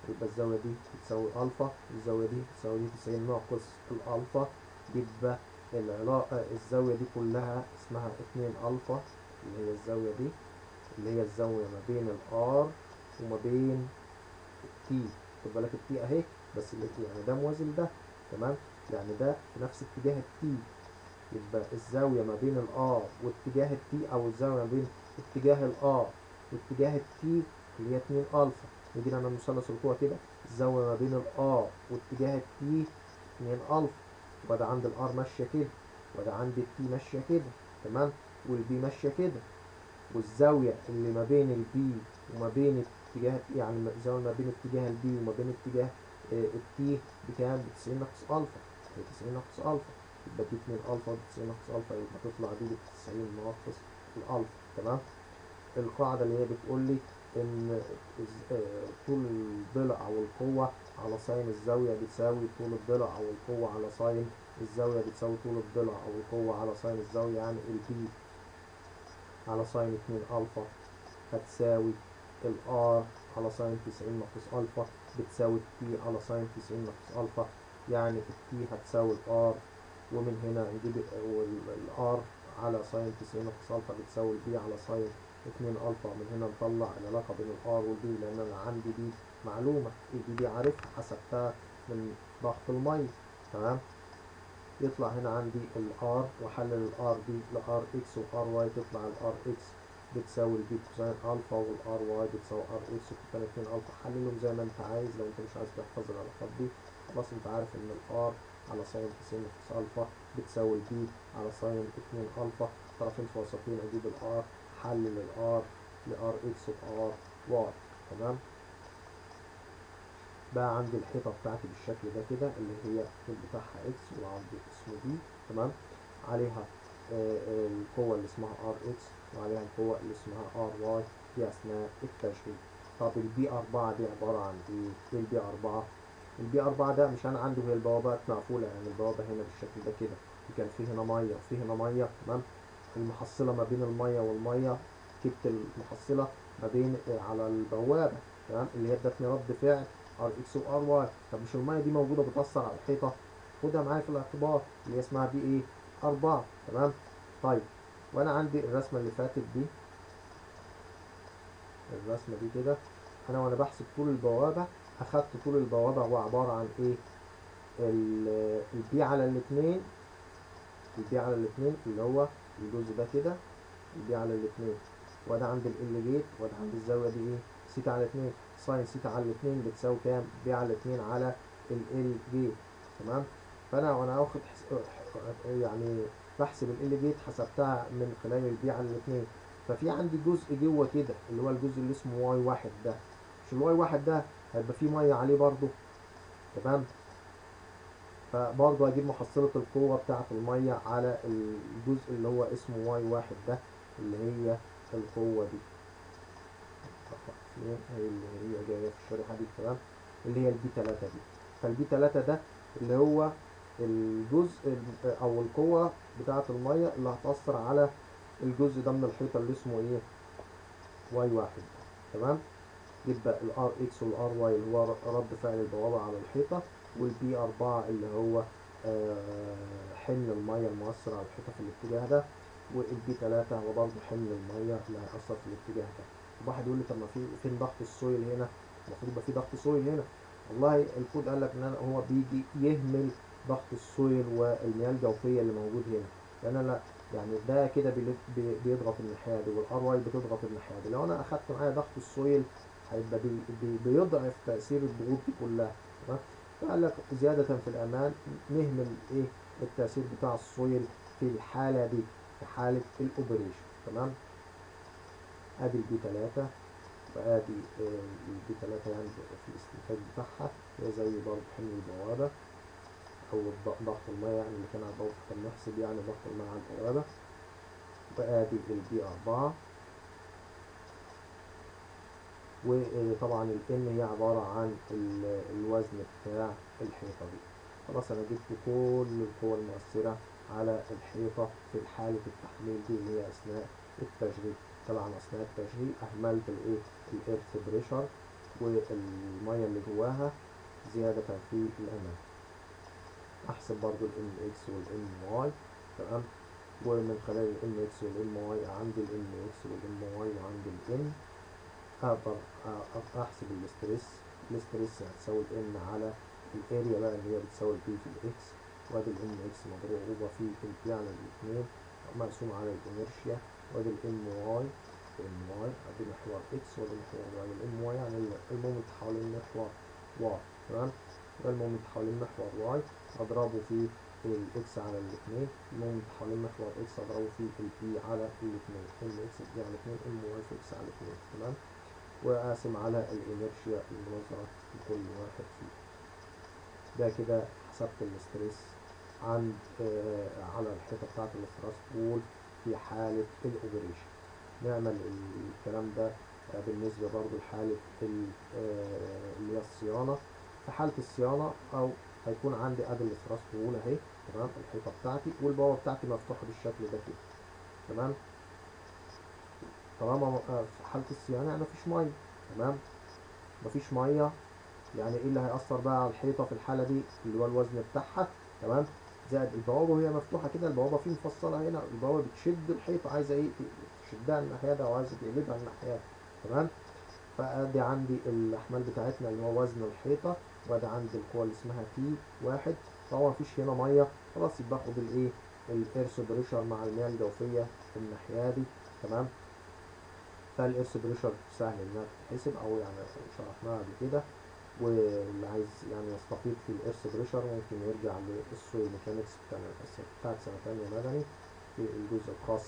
يبقى الزاوية دي بتساوي ألفا الزاوية دي بتساوي دي تسعين ناقص الألفا يبقى العلاقة الزاوية دي كلها اسمها اتنين ألفا اللي هي الزاوية دي اللي هي الزاوية ما بين الآر وما بين التي خد بالك التي أهي بس اللي يعني ده موازي لده تمام يعني ده في نفس اتجاه التي يبقى الزاوية ما بين الآر واتجاه التي أو الزاوية ما بين اتجاه الآر واتجاه التي اللي هي اتنين ألفا نيجي نعمل مثلث القوة كده الزاوية ما بين الآر واتجاه التي اتنين ألفا يبقى ده عند الآر ماشية كده وده عند التي ماشية كده تمام والبي ماشية كده والزاوية اللي ما بين البي وما بين اتجاه يعني الزاوية ما بين اتجاه البي وما بين اتجاه اه التي بكام؟ بتسعين ناقص ألفا هي تسعين ناقص ألفا يبقى دي اتنين ألفا بتسعين ناقص ألفا يبقى تطلع دي بتسعين ناقص الألفا تمام القاعدة اللي هي بتقول لي إن اه طول الضلع أو القوة على ساين الزاوية بتساوي طول الضلع أو القوة على ساين الزاوية بتساوي طول الضلع أو القوة على ساين الزاوية يعني البي على ساين اتنين ألفا هتساوي الآر على ساين تسعين ناقص ألفا بتساوي التي على ساين تسعين ناقص ألفا يعني التي هتساوي الآر ومن هنا نجيب الآر على ساين تسعين ناقص ألفا بتساوي البي على ساين اتنين ألفا من هنا نطلع العلاقة بين الآر والبي لأن أنا عندي دي معلومة البي دي عارفها حسبتها من ضغط المية تمام يطلع هنا عندي الار واحلل الار دي لار اكس وار واي تطلع الار اكس بتساوي البي كوساين الفا والار واي بتساوي ار اكس وكان اتنين الفا حللهم زي ما انت عايز لو انت مش عايز تحفظ العلاقات دي خلاص انت عارف ان الار على ساين 90 ناقص الفا بتساوي البي على ساين 2 الفا طرفين في وسطين اجيب الار حلل الار لار اكس وار واي تمام بقى عندي الحيطة بتاعتي بالشكل ده كده اللي هي الطول بتاعها اكس والعرض اسمه بي تمام عليها آه آه القوة اللي اسمها ار اكس وعليها القوة اللي اسمها ار واي دي اثناء التشغيل طب البي أربعة دي عبارة عن ايه؟ ايه البي أربعة؟ البي أربعة ده مش أنا عندي وهي البوابات مقفولة يعني البوابة هنا بالشكل ده كده وكان في هنا مية وفي هنا مية تمام المحصلة ما بين المية والمية جبت المحصلة ما بين آه على البوابة تمام اللي هي ادتني رد فعل ار اكس وار واي طب مش الميه دي موجوده بتاثر على الحيطه خدها معايا في الاعتبار اللي هي اسمها بي ايه أربعة تمام طيب وانا عندي الرسمه اللي فاتت دي الرسمه دي كده انا وانا بحسب طول البوابه اخدت طول البوابه هو عباره عن ايه البي على الاثنين البي على الاثنين اللي هو الجزء ده كده البي على الاثنين وده عند ال جيت وده عند الزاويه دي ايه سيتا على اتنين ساين سيتا على اتنين بتساوي كام؟ بي على اتنين على ال ال جيت تمام؟ فأنا وأنا واخد يعني بحسب ال جيت حسبتها من خلال البي على الاتنين ففي عندي جزء جوه كده اللي هو الجزء اللي اسمه واي واحد ده مش الواي واحد ده هيبقى فيه مية عليه برضه تمام؟ فبرضه هجيب محصلة القوة بتاعة المية على الجزء اللي هو اسمه واي واحد ده اللي هي القوة دي هي اللي هي جايه في الشريحه دي تمام اللي هي البي 3 دي فالبي 3 ده اللي هو الجزء او القوه بتاعه الميه اللي هتاثر على الجزء ده من الحيطه اللي اسمه ايه واي واحد تمام يبقى الار اكس والار واي اللي هو رد فعل البوابه على الحيطه والبي 4 اللي هو حمل الميه المؤثر على الحيطه في الاتجاه ده والبي 3 هو برضه حمل الميه اللي هيأثر في الاتجاه ده واحد يقول لي طب ما في فين ضغط السويل هنا المفروض يبقى في ضغط سويل هنا والله الكود قال لك ان أنا هو بيجي يهمل ضغط السويل والمياه الجوفيه اللي موجود هنا لان انا يعني ده كده بيضغط الناحيه دي والار واي بتضغط الناحيه دي لو انا اخدت معايا ضغط السويل هيبقى بي بي بيضعف تاثير الضغوط دي كلها تمام فقال لك زياده في الامان نهمل ايه التاثير بتاع السويل في الحاله دي في حاله الاوبريشن تمام ادي البي 3 وادي البي 3 يعني في الاستنتاج بتاعها هي زي برضه حمل البوابة او ضغط المية يعني اللي كان على البوابة كان نحسب يعني ضغط المية على البوابة وادي البي 4 وطبعا ال N هي عبارة عن الوزن بتاع الحيطة دي خلاص انا جبت كل القوى المؤثرة على الحيطة في حالة التحميل دي اللي هي اثناء التشغيل طبعا اثناء التشغيل اهملت الايه الايرث بريشر والمية اللي جواها زيادة في الأمان أحسب برضو ال MX وال MY تمام ومن خلال ال MX وال MY عندي ال MX وال MY وعندي ال N أقدر أ- أحسب الاستريس الاستريس هتساوي ال N على الاريا بقى اللي هي بتساوي ال P في ال X وادي ال MX مضروبة في ال P على الاتنين مقسوم على الانيرشيا وادي ال MY ام واي ادي محور اكس وادي محور واي الام واي يعني ال- المومنت حوالين محور واي تمام ده المومنت حوالين محور واي اضربه في الاكس على الاثنين المومنت حوالين محور اكس اضربه في البي على الاثنين ام اكس بي على الاثنين ام واي في اكس على الاثنين تمام واقسم على الانرشيا المنظرة لكل واحد فيه ده كده حسبت الاستريس عند آه على الحيطة بتاعت الثراست وول في حالة الاوبريشن نعمل الكلام ده آه، بالنسبة برضو لحالة ال- آه، اللي هي الصيانة في حالة الصيانة أو هيكون عندي أدي الثراست وول أهي تمام الحيطة بتاعتي والبوابة بتاعتي مفتوحة بالشكل ده كده تمام طالما آه، في حالة الصيانة يعني مفيش مية تمام مفيش مية يعني ايه اللي هيأثر بقى على الحيطة في الحالة دي اللي هو الوزن بتاعها تمام زائد البوابة وهي مفتوحة كده البوابة فيه مفصلة هنا البوابة بتشد الحيطة عايزة ايه تشدها الناحية ده او عايزة تقلبها الناحية دي تمام فادي عندي الاحمال بتاعتنا اللي هو وزن الحيطة وادي عندي القوة اللي اسمها تي واحد طبعا مفيش هنا مية خلاص يبقى باخد الايه الايرث بريشر مع المياه الجوفية في الناحية دي تمام فالايرث بريشر سهل انها تتحسب او يعني شرحناها قبل كده واللي عايز يعني يستفيد في الايرث بريشر ممكن يرجع للسويل ميكانكس بتاع بتاعت سنة تانية مدني في الجزء الخاص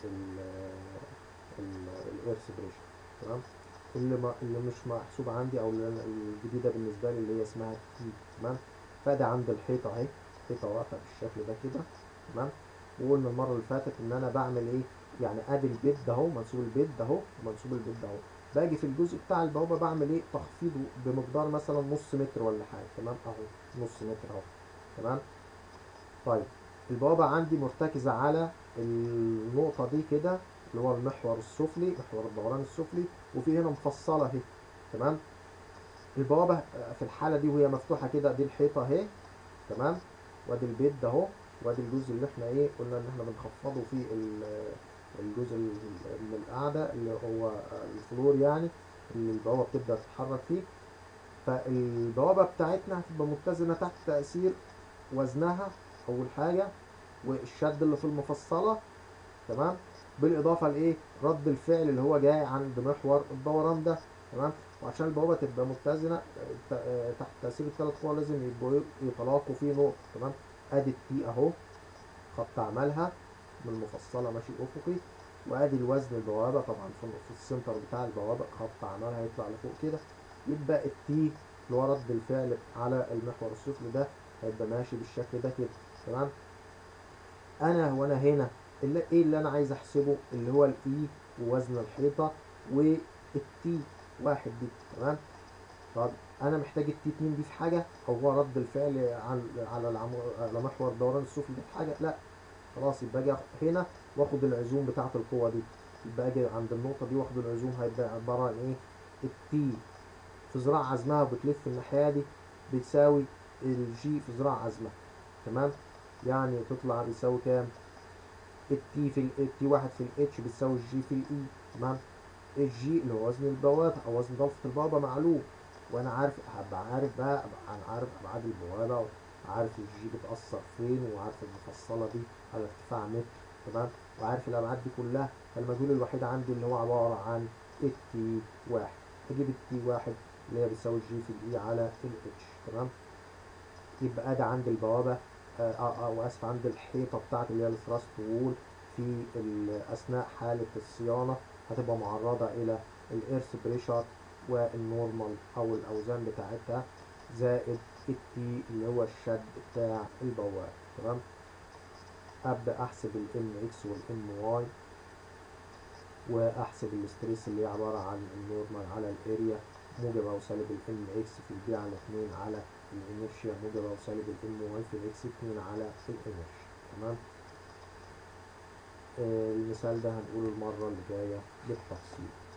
بالايرث بريشر تمام اللي ما اللي مش محسوب عندي او اللي أنا- الجديده بالنسبه لي اللي هي اسمها تي تمام فده عند الحيطه اهي الحيطه واقفه بالشكل ده كده تمام وقلنا المره اللي فاتت ان انا بعمل ايه يعني ادي البيت ده اهو منسوب البيت ده اهو ومنسوب البيت ده اهو باجي في الجزء بتاع البوابه بعمل ايه تخفيضه بمقدار مثلا نص متر ولا حاجه تمام اهو نص متر اهو تمام طيب البوابه عندي مرتكزه على النقطه دي كده اللي هو المحور السفلي محور الدوران السفلي وفي هنا مفصله اهي تمام البوابه آه، في الحاله دي وهي مفتوحه كده دي الحيطه اهي تمام وادي البيت ده اهو وادي الجزء اللي احنا ايه قلنا ان احنا بنخفضه في ال- الجزء ال- من القاعده اللي هو الفلور يعني اللي البوابه بتبدا تتحرك فيه فالبوابه بتاعتنا هتبقى متزنه تحت تاثير وزنها اول حاجه والشد اللي في المفصله تمام بالاضافه لايه رد الفعل اللي هو جاي عند محور الدوران ده تمام وعشان البوابه تبقى متزنه ت- آه، تحت تاثير الثلاث قوى لازم يبقوا يتلاقوا في نقطه تمام ادي التي اهو خط عملها من المفصله ماشي افقي وادي الوزن البوابه طبعا في في السنتر بتاع البوابه خط عملها يطلع لفوق كده يبقى التي اللي هو رد الفعل على المحور السفلي ده هيبقى ماشي بالشكل ده كده تمام انا وانا هنا اللي ايه اللي انا عايز احسبه اللي هو الاي ووزن الحيطه والتي واحد دي تمام طب انا محتاج التي 2 دي في حاجه او هو رد الفعل على على العمو... على محور الدوران السفلي ده في حاجه لا خلاص يبقى اجي هنا واخد العزوم بتاعه القوه دي يبقى اجي عند النقطه دي واخد العزوم هيبقى عباره عن ايه التي في ذراع عزمها وبتلف الناحيه دي بتساوي الجي في ذراع عزمها تمام يعني تطلع بيساوي كام التي في التي واحد في الاتش بتساوي الجي في الاي تمام الجي اللي هو وزن البوابة أو وزن ضلفة البوابة معلوم وأنا عارف هبقى عارف بقى أبقى أنا عارف أبعاد البوابة وعارف الجي بتأثر فين وعارف المفصلة دي على ارتفاع متر تمام وعارف الأبعاد دي كلها فالمجهول الوحيد عندي اللي هو عبارة عن التي واحد هجيب التي واحد اللي هي بتساوي الجي في الإي على الاتش تمام يبقى ده عند البوابة آه، آه، أو آسف عند الحيطة بتاعت اللي هي الثراست وول في ال- أثناء حالة الصيانة هتبقى معرضة إلى الإيرث بريشر والنورمال أو الأوزان بتاعتها زائد التي اللي هو الشد بتاع البوابة تمام أبدأ أحسب ال MX وال MY وأحسب الاستريس اللي هي عبارة عن النورمال على الأريا موجب أو سالب ال MX في البي على 2 على الانرشيا موجب أو سالب ال MY في الإكس 2 على الانرشيا تمام آه، المثال ده هنقوله المرة اللي جاية بالتفصيل